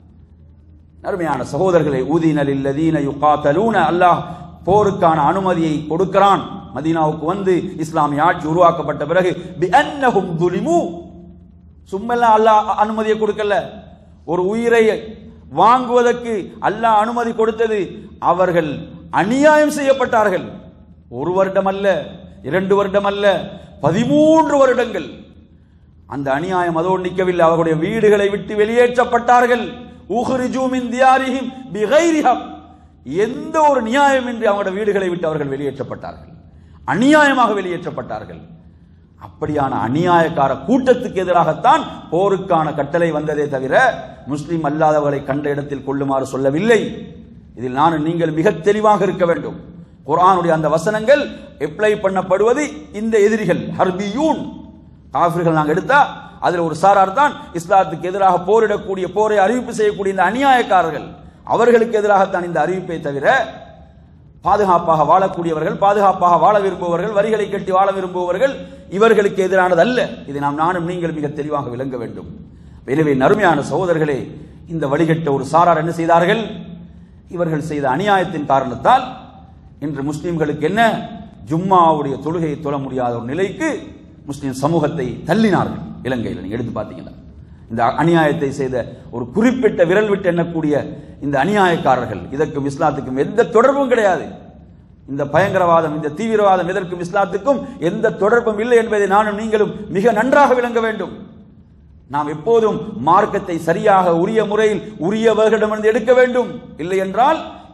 அருமையான சகோதரர்களை ஊதினல் இல்லதீன யுகாத்தலூன அல்லாஹ் போருக்கான அனுமதியை கொடுக்கிறான் மதீனாவுக்கு வந்து இஸ்லாமிய ஆட்சி உருவாக்கப்பட்ட பிறகு பிஅன்னஹும் துலிமு சும்மெல்லாம் அல்லாஹ் அனுமதியை கொடுக்கல ஒரு உயிரை வாங்குவதற்கு அல்லாஹ் அனுமதி கொடுத்தது அவர்கள் அநியாயம் செய்யப்பட்டார்கள் ஒரு வருடம் அல்ல இரண்டு வருடம் அல்ல பதிமூன்று வருடங்கள் அந்த அநியாயம் அதோடு நிற்கவில்லை அவர்களுடைய வீடுகளை விட்டு வெளியேற்றப்பட்டார்கள் உஹ்ரிஜூ மின் தியாரிஹிம் பிகைரி ஹக். எந்த ஒரு நியாயமின்றி அவங்களுடைய வீடுகளை விட்டு அவர்கள் வெளியேற்றப்பட்டார்கள் அநியாயமாக வெளியேற்றப்பட்டார்கள் அப்படியான அநியாயக்கார கூட்டத்துக்கு எதிராகத்தான் போருக்கான கட்டளை வந்ததே தவிர முஸ்லிம் அல்லாதவர்களை கண்ட இடத்தில் கொள்ளுமாறு சொல்லவில்லை இதில் நான் நீங்கள் மிக தெளிவாக இருக்க வேண்டும் குர்ஆனுடைய அந்த வசனங்கள் அப்ளை பண்ணப்படுவது இந்த எதிரிகள் ஹர்பியூன் காஃபிர்கள் நாங்கள் எடுத்தா அதில் ஒரு சாரார் தான் இஸ்லாத்துக்கு எதிராக போரிடக்கூடிய போரை அறிவிப்பு செய்யக்கூடிய இந்த அநியாயக்காரர்கள் அவர்களுக்கு எதிராகத்தான் இந்த அறிவிப்பை தவிர பாதுகாப்பாக வாழக்கூடியவர்கள் பாதுகாப்பாக வாழ விரும்புபவர்கள் வரிகளை கட்டி வாழ விரும்புபவர்கள் இவர்களுக்கு எதிரானது அல்ல இதை நாம் நானும் நீங்கள் மிக தெளிவாக விளங்க வேண்டும் எனவே நறுமையான சகோதரர்களே இந்த வழிகட்ட ஒரு சாரார் என்ன செய்தார்கள் இவர்கள் செய்த அநியாயத்தின் காரணத்தால் இன்று முஸ்லிம்களுக்கு என்ன ஜும்மாவுடைய தொழுகையை தொழ முடியாத ஒரு நிலைக்கு முஸ்லிம் சமூகத்தை தள்ளினார்கள் இலங்கையில் நீங்க எடுத்து பார்த்தீங்கன்னா இந்த அநியாயத்தை செய்த ஒரு குறிப்பிட்ட விரல் விட்டு எண்ணக்கூடிய இந்த அநியாயக்காரர்கள் இதற்கும் இஸ்லாத்துக்கும் எந்த தொடர்பும் கிடையாது இந்த பயங்கரவாதம் இந்த தீவிரவாதம் இதற்கும் இஸ்லாத்துக்கும் எந்த தொடர்பும் இல்லை என்பதை நானும் நீங்களும் மிக நன்றாக விளங்க வேண்டும் நாம் எப்போதும் மார்க்கத்தை சரியாக உரிய முறையில் உரியவர்களிடமிருந்து எடுக்க வேண்டும் இல்லை என்றால்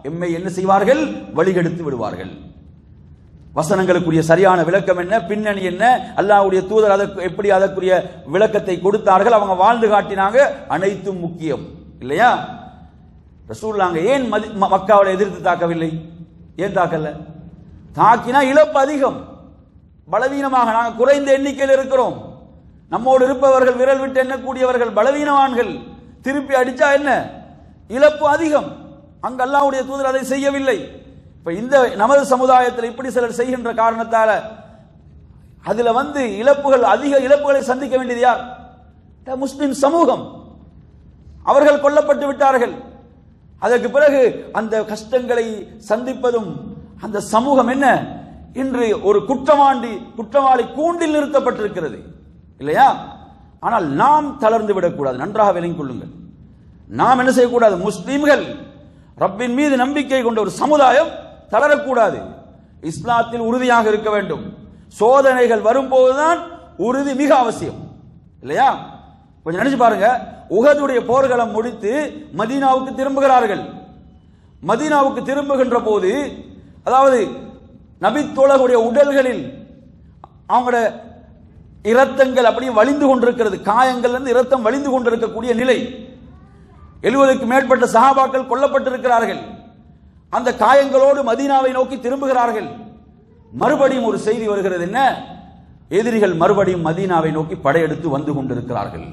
எம்மை என்ன செய்வார்கள் வழிகெடுத்து விடுவார்கள் வசனங்களுக்குரிய சரியான விளக்கம் என்ன பின்னணி என்ன அல்லாஹ்வுடைய தூதர் அதற்கு எப்படி அதற்குரிய விளக்கத்தை கொடுத்தார்கள் அவங்க வாழ்ந்து காட்டினாங்க அனைத்தும் முக்கியம் இல்லையா ரசூல்லாங்க ஏன் மதி- ம- மக்காவை எதிர்த்து தாக்கவில்லை ஏன் தாக்கல தாக்கினா இழப்பு அதிகம் பலவீனமாக நாங்கள் குறைந்த எண்ணிக்கையில் இருக்கிறோம் நம்மோடு இருப்பவர்கள் விரல் விட்டு எண்ணக்கூடியவர்கள் பலவீனவான்கள் திருப்பி அடிச்சா என்ன இழப்பு அதிகம் அங்க அல்லாஹ்வுடைய தூதர் அதை செய்யவில்லை இப்ப இந்த நமது சமுதாயத்தில் இப்படி சிலர் செய்கின்ற காரணத்தால அதுல வந்து இழப்புகள் அதிக இழப்புகளை சந்திக்க வேண்டியது யார் இந்த முஸ்லிம் சமூகம் அவர்கள் கொல்லப்பட்டு விட்டார்கள் அதற்கு பிறகு அந்த கஷ்டங்களை சந்திப்பதும் அந்த சமூகம் என்ன இன்று ஒரு குற்றவாண்டி குற்றவாளி கூண்டில் நிறுத்தப்பட்டிருக்கிறது இல்லையா ஆனால் நாம் தளர்ந்து விடக்கூடாது நன்றாக விளங்கிக் கொள்ளுங்கள் நாம் என்ன செய்யக்கூடாது முஸ்லிம்கள் ரப்பின் மீது நம்பிக்கை கொண்ட ஒரு சமுதாயம் தளரக்கூடாது இஸ்லாத்தில் உறுதியாக இருக்க வேண்டும் சோதனைகள் வரும்போதுதான் உறுதி மிக அவசியம் இல்லையா கொஞ்சம் நினைச்சு பாருங்க உகதுடைய போர்க்களம் முடித்து மதீனாவுக்கு திரும்புகிறார்கள் மதீனாவுக்கு திரும்புகின்ற போது அதாவது நபித்தோழர்களுடைய உடல்களில் அவங்களோட இரத்தங்கள் அப்படியே வழிந்து கொண்டிருக்கிறது காயங்கள் இருந்து இரத்தம் வழிந்து கொண்டிருக்கக்கூடிய நிலை எழுபதுக்கு மேற்பட்ட சஹாபாக்கள் கொல்லப்பட்டிருக்கிறார்கள் அந்த காயங்களோடு மதீனாவை நோக்கி திரும்புகிறார்கள் மறுபடியும் ஒரு செய்தி வருகிறது என்ன எதிரிகள் மறுபடியும் மதீனாவை நோக்கி படையெடுத்து வந்து கொண்டிருக்கிறார்கள்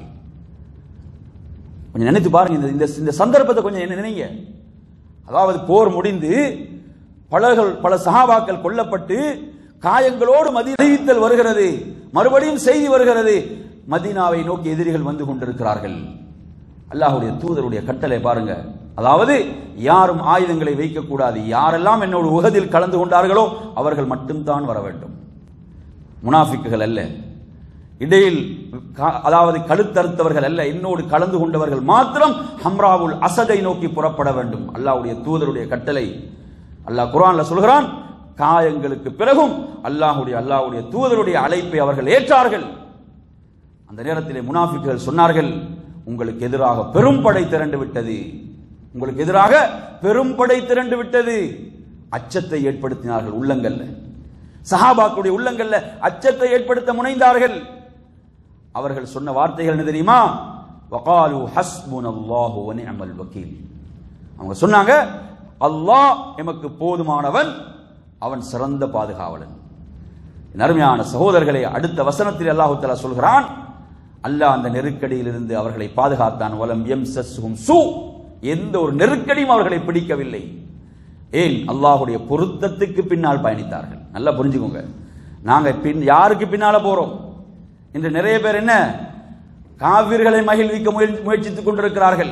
கொஞ்சம் நினைத்து பாருங்க இந்த- இந்த இந்த சந்தர்ப்பத்தை கொஞ்சம் என்ன நினைங்க அதாவது போர் முடிந்து பலர்கள் பல சஹாபாக்கள் கொல்லப்பட்டு காயங்களோடு மதித்தல் வருகிறது மறுபடியும் செய்தி வருகிறது மதீனாவை நோக்கி எதிரிகள் வந்து கொண்டிருக்கிறார்கள் அல்லாஹ்வுடைய தூதருடைய கட்டளை பாருங்க அதாவது யாரும் ஆயுதங்களை வைக்கக்கூடாது யாரெல்லாம் என்னோடு உகதில் கலந்து கொண்டார்களோ அவர்கள் மட்டும்தான் வர வேண்டும் முனாஃபிக்குகள் அல்ல இடையில் க- அதாவது கழுத்தறுத்தவர்கள் அல்ல என்னோடு கலந்து கொண்டவர்கள் மாத்திரம் ஹம்ராவுல் அசதை நோக்கி புறப்பட வேண்டும் அல்லாஹ்வுடைய தூதருடைய கட்டளை அல்லாஹ் குர்ஆன்ல சொல்கிறான் காயங்களுக்கு பிறகும் அல்லாஹ்வுடைய அல்லாஹ்வுடைய தூதருடைய அழைப்பை அவர்கள் ஏற்றார்கள் அந்த நேரத்திலே முனாஃபிக்குகள் சொன்னார்கள் உங்களுக்கு எதிராக பெரும் படை திரண்டு விட்டது உங்களுக்கு எதிராக பெரும் படை திரண்டு விட்டது அச்சத்தை ஏற்படுத்தினார்கள் உள்ளங்கள்ல சஹாபாக்களுடைய உள்ளங்கள்ல அச்சத்தை ஏற்படுத்த முனைந்தார்கள் அவர்கள் சொன்ன வார்த்தைகள் என்ன தெரியுமா வகாலு ஹஸ்புனல்லாஹு வ நிஅமல் வக்கீல் அவங்க சொன்னாங்க அல்லாஹ் எமக்கு போதுமானவன் அவன் சிறந்த பாதுகாவலன் என் அருமையான சகோதரர்களை அடுத்த வசனத்தில் அல்லாஹு தஆலா சொல்கிறான் அல்லாஹ் அந்த நெருக்கடியில் இருந்து அவர்களை பாதுகாத்தான் வலம் எம் சு எந்த ஒரு நெருக்கடியும் அவர்களை பிடிக்கவில்லை ஏன் அல்லாஹ்வுடைய பொருத்தத்துக்கு பின்னால் பயணித்தார்கள் நல்லா புரிஞ்சுக்கோங்க நாங்க பின் யாருக்கு பின்னால போறோம் இன்று நிறைய பேர் என்ன காவிர்களை மகிழ்விக்க முயல்- முயற்சித்துக் கொண்டிருக்கிறார்கள்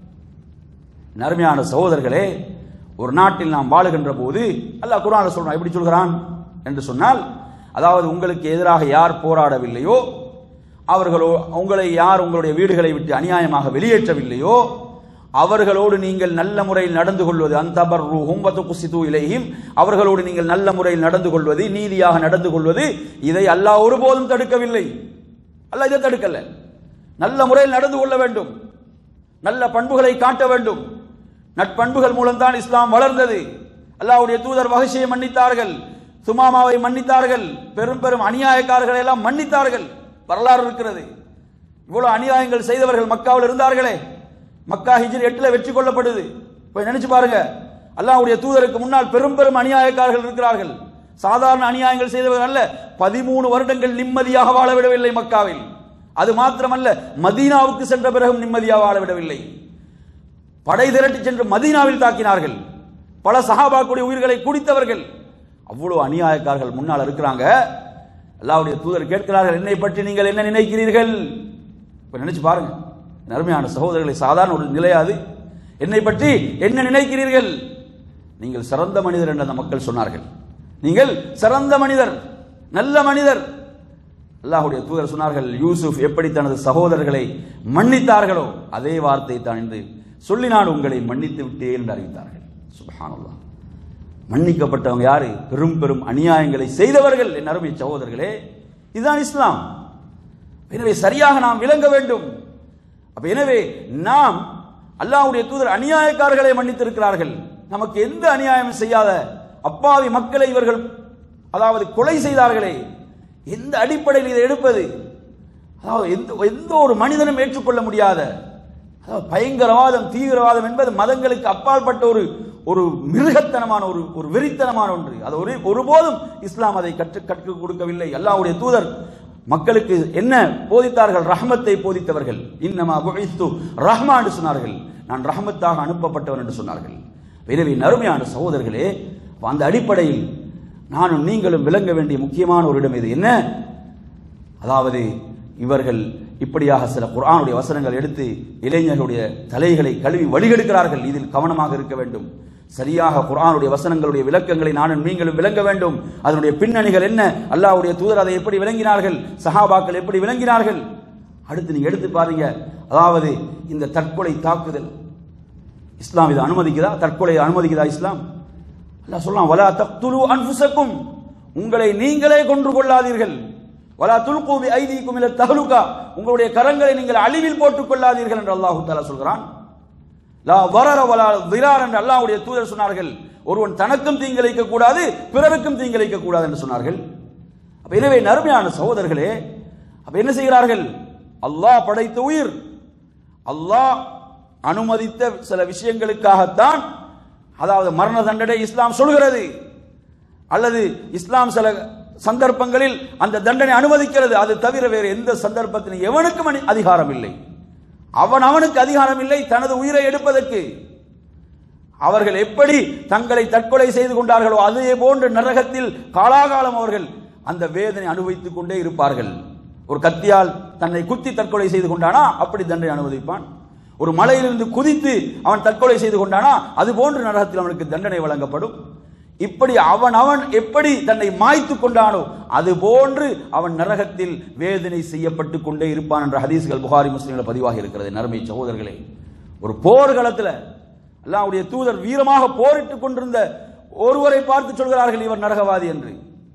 என் அருமையான சகோதரர்களே ஒரு நாட்டில் நாம் வாழுகின்ற போது அல்லாஹ் குர்ஆன்ல சொல்றான் எப்படி சொல்கிறான் என்று சொன்னால் அதாவது உங்களுக்கு எதிராக யார் போராடவில்லையோ அவர்களோ உங்களை யார் உங்களுடைய வீடுகளை விட்டு அநியாயமாக வெளியேற்றவில்லையோ அவர்களோடு நீங்கள் நல்ல முறையில் நடந்து கொள்வது அந்தபர்ருஹும் வதுகுசிது இலைஹிம் அவர்களோடு நீங்கள் நல்ல முறையில் நடந்து கொள்வது நீதியாக நடந்து கொள்வது இதை அல்லாஹ் ஒருபோதும் தடுக்கவில்லை அல்லாஹ் இதை தடுக்கல நல்ல முறையில் நடந்து கொள்ள வேண்டும் நல்ல பண்புகளை காட்ட வேண்டும் நட்பண்புகள் மூலம்தான் இஸ்லாம் வளர்ந்தது அல்லாஹ்வுடைய தூதர் வகசியை மன்னித்தார்கள் சுமாமாவை மன்னித்தார்கள் பெரும் பெரும் அநியாயக்காரர்களை எல்லாம் மன்னித்தார்கள் வரலாறு இருக்கிறது இவ்வளவு அநியாயங்கள் செய்தவர்கள் மக்காவில் இருந்தார்களே மக்கா ஹிஜ்ரி எட்டுல வெற்றி கொள்ளப்படுது போய் நினைச்சு பாருங்க அல்லாஹ்வுடைய தூதருக்கு முன்னால் பெரும் பெரும் அநியாயக்காரர்கள் இருக்கிறார்கள் சாதாரண அநியாயங்கள் செய்தவர்கள் அல்ல பதிமூணு வருடங்கள் நிம்மதியாக வாழ விடவில்லை மக்காவில் அது மாத்திரமல்ல மதீனாவுக்கு சென்ற பிறகும் நிம்மதியாக வாழ விடவில்லை படை திரட்டி சென்று மதீனாவில் தாக்கினார்கள் பல சஹாபாக்குடைய உயிர்களை குடித்தவர்கள் அவ்வளவு அநியாயக்காரர்கள் முன்னால் இருக்கிறாங்க அல்லாஹ்வுடைய தூதர் கேட்கிறார்கள் என்னை பற்றி நீங்கள் என்ன நினைக்கிறீர்கள் இப்ப நினைச்சு பாருங்க என் அருமையான சகோதரர்களை சாதாரண ஒரு நிலையாது என்னை பற்றி என்ன நினைக்கிறீர்கள் நீங்கள் சிறந்த மனிதர் என்று அந்த மக்கள் சொன்னார்கள் நீங்கள் சிறந்த மனிதர் நல்ல மனிதர் அல்லாஹ்வுடைய தூதர் சொன்னார்கள் யூசுப் எப்படி தனது சகோதரர்களை மன்னித்தார்களோ அதே வார்த்தை தான் என்று சொல்லி நான் உங்களை மன்னித்து விட்டேன் என்று அறிவித்தார்கள் சுபஹானல்லாஹ் மன்னிக்கப்பட்டவங்க யாரு பெரும் பெரும் அநியாயங்களை செய்தவர்கள் என் அருமை சகோதரர்களே இதுதான் இஸ்லாம் எனவே சரியாக நாம் விளங்க வேண்டும் அப்ப எனவே நாம் அல்லாஹ்வுடைய தூதர் அநியாயக்காரர்களை மன்னித்திருக்கிறார்கள் நமக்கு எந்த அநியாயம் செய்யாத அப்பாவி மக்களை இவர்கள் அதாவது கொலை செய்தார்களே எந்த அடிப்படையில் இதை எடுப்பது அதாவது எந்த எந்த ஒரு மனிதனும் ஏற்றுக்கொள்ள முடியாத அதாவது பயங்கரவாதம் தீவிரவாதம் என்பது மதங்களுக்கு அப்பாற்பட்ட ஒரு ஒரு மிருகத்தனமான ஒரு ஒரு வெறித்தனமான ஒன்று அது ஒரு ஒருபோதும் இஸ்லாம் அதை கற்று கற்றுக் கொடுக்கவில்லை அல்லாஹ்வுடைய தூதர் மக்களுக்கு என்ன போதித்தார்கள் ரஹமத்தை போதித்தவர்கள் இன்னமா புஇஸ்து ரஹ்மா என்று சொன்னார்கள் நான் ரஹமத்தாக அனுப்பப்பட்டவன் என்று சொன்னார்கள் எனவே நறுமையான சகோதரர்களே அப்ப அந்த அடிப்படையில் நானும் நீங்களும் விளங்க வேண்டிய முக்கியமான ஒரு இடம் இது என்ன அதாவது இவர்கள் இப்படியாக சில குர்ஆனுடைய வசனங்கள் எடுத்து இளைஞர்களுடைய தலைகளை கழுவி வழிகெடுக்கிறார்கள் இதில் கவனமாக இருக்க வேண்டும் சரியாக குர்ஆனுடைய வசனங்களுடைய விளக்கங்களை நானும் நீங்களும் விளங்க வேண்டும் அதனுடைய பின்னணிகள் என்ன அல்லாஹ்வுடைய தூதர் அதை எப்படி விளங்கினார்கள் சஹாபாக்கள் எப்படி விளங்கினார்கள் அடுத்து நீங்க எடுத்து பாருங்க அதாவது இந்த தற்கொலை தாக்குதல் இஸ்லாம் இதை அனுமதிக்குதா தற்கொலை அனுமதிக்குதா இஸ்லாம் அல்லாஹ் சொல்லலாம் வலா தக்துலு அன்ஃபுசக்கும் உங்களை நீங்களே கொன்று கொள்ளாதீர்கள் வலா துல்கு பி ஐதீக்கும் இல தஹலுகா உங்களுடைய கரங்களை நீங்கள் அழிவில் போட்டுக் கொள்ளாதீர்கள் என்று அல்லாஹ் தஆலா சொல்கிறான் லா வரர வலா திரார் என்று அல்லாஹ்வுடைய தூதர் சொன்னார்கள் ஒருவன் தனக்கும் தீங்கிழைக்க கூடாது பிறருக்கும் தீங்கிழைக்க கூடாது என்று சொன்னார்கள் அப்ப எனவே நறுமையான சகோதரர்களே அப்ப என்ன செய்கிறார்கள் அல்லாஹ் படைத்த உயிர் அல்லாஹ் அனுமதித்த சில விஷயங்களுக்காகத்தான் அதாவது மரண தண்டனை இஸ்லாம் சொல்கிறது அல்லது இஸ்லாம் சில சந்தர்ப்பங்களில் அந்த தண்டனை அனுமதிக்கிறது அது தவிர வேறு எந்த சந்தர்ப்பத்திலும் எவனுக்கும் அனி- அதிகாரம் இல்லை அவன் அவனுக்கு அதிகாரம் இல்லை தனது உயிரை எடுப்பதற்கு அவர்கள் எப்படி தங்களை தற்கொலை செய்து கொண்டார்களோ அதே போன்று நரகத்தில் காலாகாலம் அவர்கள் அந்த வேதனை அனுபவித்துக் கொண்டே இருப்பார்கள் ஒரு கத்தியால் தன்னை குத்தி தற்கொலை செய்து கொண்டானா அப்படி தண்டனை அனுமதிப்பான் ஒரு மலையிலிருந்து குதித்து அவன் தற்கொலை செய்து கொண்டானா அது போன்று நரகத்தில் அவனுக்கு தண்டனை வழங்கப்படும் இப்படி அவன் அவன் எப்படி தன்னை மாய்த்து கொண்டானோ அது போன்று அவன் நரகத்தில் வேதனை செய்யப்பட்டு கொண்டே இருப்பான் என்ற ஹதீஸ்கள் புகாரி முஸ்லிம்கள் பதிவாகி இருக்கிறது நறுமை சகோதரர்களே ஒரு போர்க்களத்தில் அல்லாஹ்வுடைய தூதர் வீரமாக போரிட்டுக் கொண்டிருந்த ஒருவரை பார்த்து சொல்கிறார்கள் இவர் நரகவாதி என்று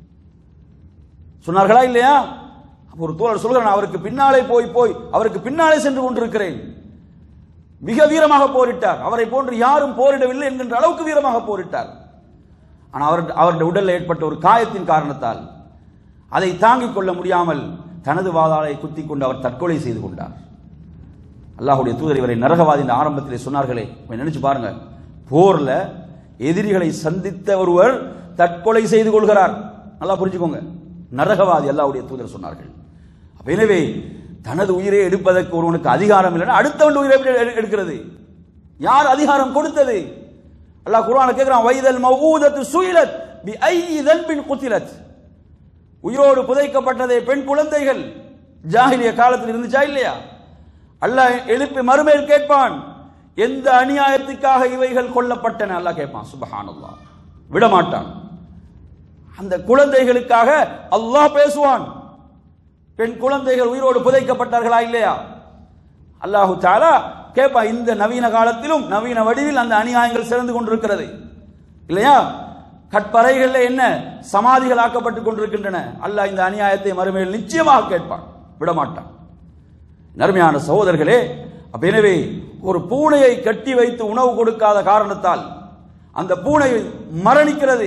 சொன்னார்களா இல்லையா அப்ப ஒரு தோழர் சொல்கிறான் அவருக்கு பின்னாலே போய் போய் அவருக்கு பின்னாலே சென்று கொண்டிருக்கிறேன் மிக வீரமாக போரிட்டார் அவரை போன்று யாரும் போரிடவில்லை என்கின்ற அளவுக்கு வீரமாக போரிட்டார் ஆனால் அவர் அவருடைய உடலில் ஏற்பட்ட ஒரு காயத்தின் காரணத்தால் அதை தாங்கிக் கொள்ள முடியாமல் தனது வாதாளை குத்திக் கொண்டு அவர் தற்கொலை செய்து கொண்டார் அல்லாஹ்வுடைய தூதர் இவரை நரகவாதி என்ற ஆரம்பத்திலே சொன்னார்களே இப்ப நினைச்சு பாருங்க போர்ல எதிரிகளை சந்தித்த ஒருவர் தற்கொலை செய்து கொள்கிறார் நல்லா புரிஞ்சுக்கோங்க நரகவாதி அல்லாஹ்வுடைய தூதர் சொன்னார்கள் அப்ப எனவே தனது உயிரை எடுப்பதற்கு ஒருவனுக்கு அதிகாரம் இல்லைன்னா அடுத்தவன் உயிரை எப்படி எடு- எடுக்கிறது யார் அதிகாரம் கொடுத்தது அல்லாஹ் குர்ஆன்ல கேக்குறான் வைதல் மௌஊதத்து சுயிலத் பி ஐயி தன்பின் குத்திலத் உயிரோடு புதைக்கப்பட்டதே பெண் குழந்தைகள் ஜாஹிலிய காலத்தில் இருந்துச்சா இல்லையா அல்லாஹ் எழுப்பி மறுமையில் கேட்பான் எந்த அநியாயத்துக்காக இவைகள் கொல்லப்பட்டன அல்லாஹ் கேட்பான் சுபஹானல்லாஹ் விட மாட்டான் அந்த குழந்தைகளுக்காக அல்லாஹ் பேசுவான் பெண் குழந்தைகள் உயிரோடு புதைக்கப்பட்டார்களா இல்லையா அல்லாஹு தாலா கேட்பா இந்த நவீன காலத்திலும் நவீன வடிவில் அந்த அநியாயங்கள் சிறந்து கொண்டிருக்கிறது இல்லையா கற்பறைகள்ல என்ன சமாதிகள் ஆக்கப்பட்டுக் கொண்டிருக்கின்றன அல்லாஹ் இந்த அநியாயத்தை மறுமையில் நிச்சயமாக கேட்பான் விடமாட்டான் நறுமையான சகோதரர்களே அப்ப எனவே ஒரு பூனையை கட்டி வைத்து உணவு கொடுக்காத காரணத்தால் அந்த பூனை மரணிக்கிறது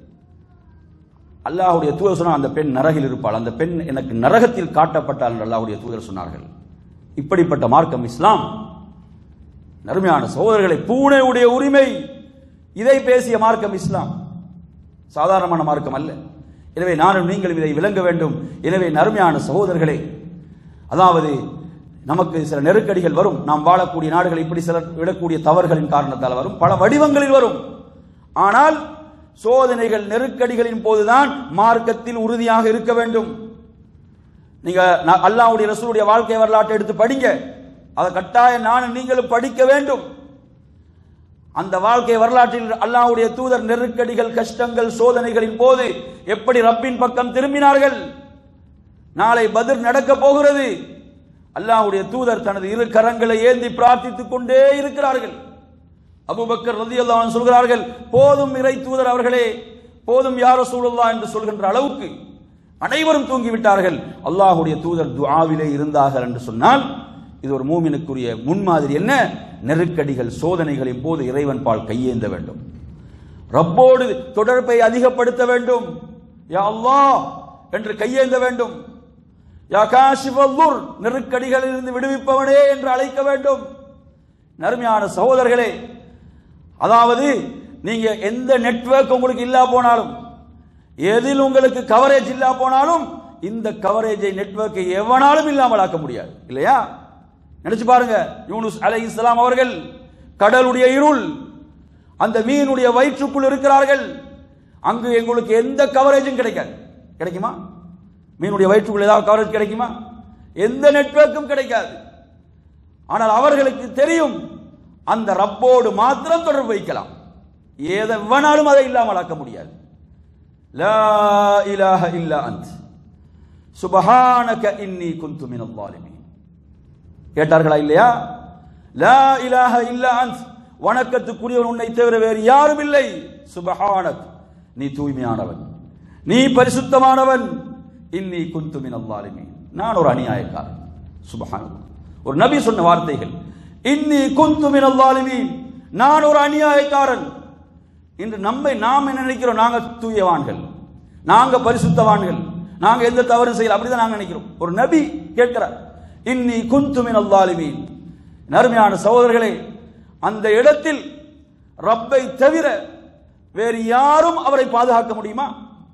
அல்லாஹ்வுடைய தூதர் சொன்னார் அந்த பெண் நரகில் இருப்பாள் அந்த பெண் எனக்கு நரகத்தில் காட்டப்பட்டாள் என்று அல்லாஹ்வுடைய தூதர் சொன்னார்கள் இப்படிப்பட்ட மார்க்கம் இஸ்லாம் நறுமையான சகோதரர்களை பூனையுடைய உரிமை இதை பேசிய மார்க்கம் இஸ்லாம் சாதாரணமான மார்க்கம் அல்ல எனவே நானும் நீங்களும் இதை விளங்க வேண்டும் எனவே நறுமையான சகோதரர்களே அதாவது நமக்கு சில நெருக்கடிகள் வரும் நாம் வாழக்கூடிய நாடுகள் இப்படி சில விடக்கூடிய தவறுகளின் காரணத்தால் வரும் பல வடிவங்களில் வரும் ஆனால் சோதனைகள் நெருக்கடிகளின் போதுதான் மார்க்கத்தில் உறுதியாக இருக்க வேண்டும் நீங்க ந- அல்லாஹ்வுடைய ரசூலுடைய வாழ்க்கை வரலாற்றை எடுத்து படிங்க அதை கட்டாயம் நானும் நீங்களும் படிக்க வேண்டும் அந்த வாழ்க்கை வரலாற்றில் அல்லாஹ்வுடைய தூதர் நெருக்கடிகள் கஷ்டங்கள் சோதனைகளின் போது எப்படி ரப்பின் பக்கம் திரும்பினார்கள் நாளை பதிர் நடக்க போகிறது அல்லாஹ்வுடைய தூதர் தனது இரு கரங்களை ஏந்தி பிரார்த்தித்துக் கொண்டே இருக்கிறார்கள் அபூபக்கர் ரலியல்லாஹு அன்ஹு சொல்கிறார்கள் போதும் இறை தூதர் அவர்களே போதும் யார் ரசூலுல்லாஹ் என்று சொல்கின்ற அளவுக்கு அனைவரும் தூங்கிவிட்டார்கள் அல்லாஹ்வுடைய தூதர் துஆவிலே இருந்தார்கள் என்று சொன்னால் இது ஒரு மூமினுக்குரிய முன்மாதிரி என்ன நெருக்கடிகள் சோதனைகளின் போது இறைவன் பால் கையேந்த வேண்டும் ரப்போடு தொடர்பை அதிகப்படுத்த வேண்டும் யா அல்லாஹ் என்று கையேந்த வேண்டும் யா காஷிஃபல்லுர் நெருக்கடிகளில் இருந்து விடுவிப்பவனே என்று அழைக்க வேண்டும் நறுமையான சகோதரர்களே அதாவது நீங்க எந்த நெட்வொர்க் உங்களுக்கு இல்லா போனாலும் எதில் உங்களுக்கு கவரேஜ் இல்லா போனாலும் இந்த கவரேஜை நெட்வொர்க்கை எவனாலும் இல்லாமல் ஆக்க முடியாது இல்லையா நினைச்சு பாருங்க யூனுஸ் அலை இஸ்லாம் அவர்கள் கடலுடைய இருள் அந்த மீனுடைய வயிற்றுக்குள் இருக்கிறார்கள் அங்கு எங்களுக்கு எந்த கவரேஜும் கிடைக்காது கிடைக்குமா மீனுடைய வயிற்றுக்குள் ஏதாவது கவரேஜ் கிடைக்குமா எந்த நெட்வொர்க்கும் கிடைக்காது ஆனால் அவர்களுக்கு தெரியும் அந்த ரப்போடு மாத்திரம் தொடர்பு வைக்கலாம் எதை வேணாலும் அதை இல்லாமல் ஆக்க முடியாது லா இலாஹ இல்லா அந்த் சுபஹானக இன்னி குந்து மினல் ஸாலிமீன் கேட்டார்களா இல்லையா லா இலாஹ இல்லா அந்த் வணக்கத்துக்குரியவன் உன்னை தவிர வேறு யாரும் இல்லை சுபஹானக் நீ தூய்மையானவன் நீ பரிசுத்தமானவன் இன்னி குந்து மினல் ஸாலிமீன் நான் ஒரு அநியாயக்காரன் சுபஹானல்லாஹ் ஒரு நபி சொன்ன வார்த்தைகள் இன்னி குந்து மினல் ஸாலிமீன் நான் ஒரு அநியாயக்காரன் இன்று நம்மை நாம் என்ன நினைக்கிறோம் நாங்க தூயவான்கள் நாங்க பரிசுத்தவான்கள் நாங்க எந்த தவறும் செய்யல அப்படிதான் நாங்க நினைக்கிறோம் ஒரு நபி கேட்கிறார் இன்னி குந்து மினல் ஸாலிமீன் நறுமையான சகோதரர்களே அந்த இடத்தில் ரப்பை தவிர வேறு யாரும் அவரை பாதுகாக்க முடியுமா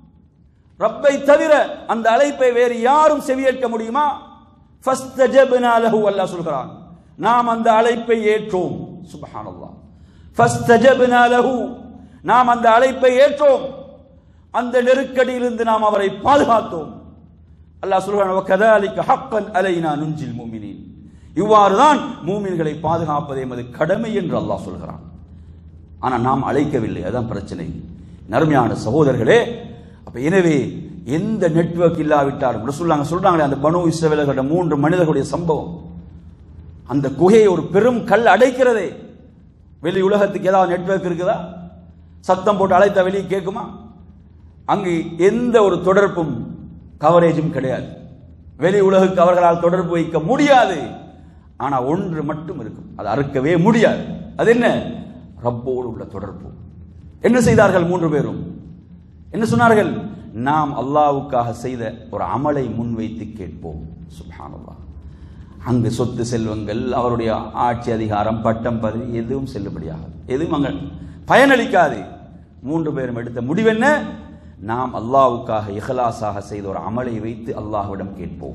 ரப்பை தவிர அந்த அழைப்பை வேறு யாரும் செவியேற்க முடியுமா ஃபஸ்தஜப்னா லஹு அல்லாஹ் சொல்கிறான் நாம் அந்த அழைப்பை ஏற்றோம் சுப்ஹானல்லாஹ் ஃபஸ்தஜப்னா லஹு நாம் அந்த அழைப்பை ஏற்றோம் அந்த நெருக்கடியிலிருந்து நாம் அவரை பாதுகாத்தோம் அல்லாஹ் சொல்கிறான் வகதாலிக ஹக்கன் அலைனா நுஞ்சில் மூமினீன் இவ்வாறு தான் மூமின்களை பாதுகாப்பது எமது கடமை என்று அல்லாஹ் சொல்கிறான் ஆனா நாம் அழைக்கவில்லை அதான் பிரச்சனை நறுமையான சகோதரர்களே அப்ப எனவே எந்த நெட்வொர்க் இல்லாவிட்டாலும் ரசூலுல்லாஹ் சொல்றாங்களே அந்த பனு இஸ்ரவேலர்களோட மூன்று மனிதர்களுடைய சம்பவம் அந்த குகையை ஒரு பெரும் கல் அடைக்கிறதே வெளி உலகத்துக்கு ஏதாவது நெட்வொர்க் இருக்குதா சத்தம் போட்டு அழைத்த வெளியே கேட்குமா அங்கு எந்த ஒரு தொடர்பும் கவரேஜும் கிடையாது வெளி உலகுக்கு அவர்களால் தொடர்பு வைக்க முடியாது ஆனா ஒன்று மட்டும் இருக்கும் அது அறுக்கவே முடியாது அது என்ன ரப்போடு உள்ள தொடர்பு என்ன செய்தார்கள் மூன்று பேரும் என்ன சொன்னார்கள் நாம் அல்லாவுக்காக செய்த ஒரு அமலை முன்வைத்து கேட்போம் சுப்ஹானல்லாஹ் அங்கு சொத்து செல்வங்கள் அவருடைய ஆட்சி அதிகாரம் பட்டம் பதவி எதுவும் செல்லுபடியாகாது எதுவும் அங்க பயனளிக்காது மூன்று பேரும் எடுத்த முடிவென்ன நாம் அல்லாவுக்காக இஹ்லாஸாக செய்த ஒரு அமலை வைத்து அல்லாஹ்விடம் கேட்போம்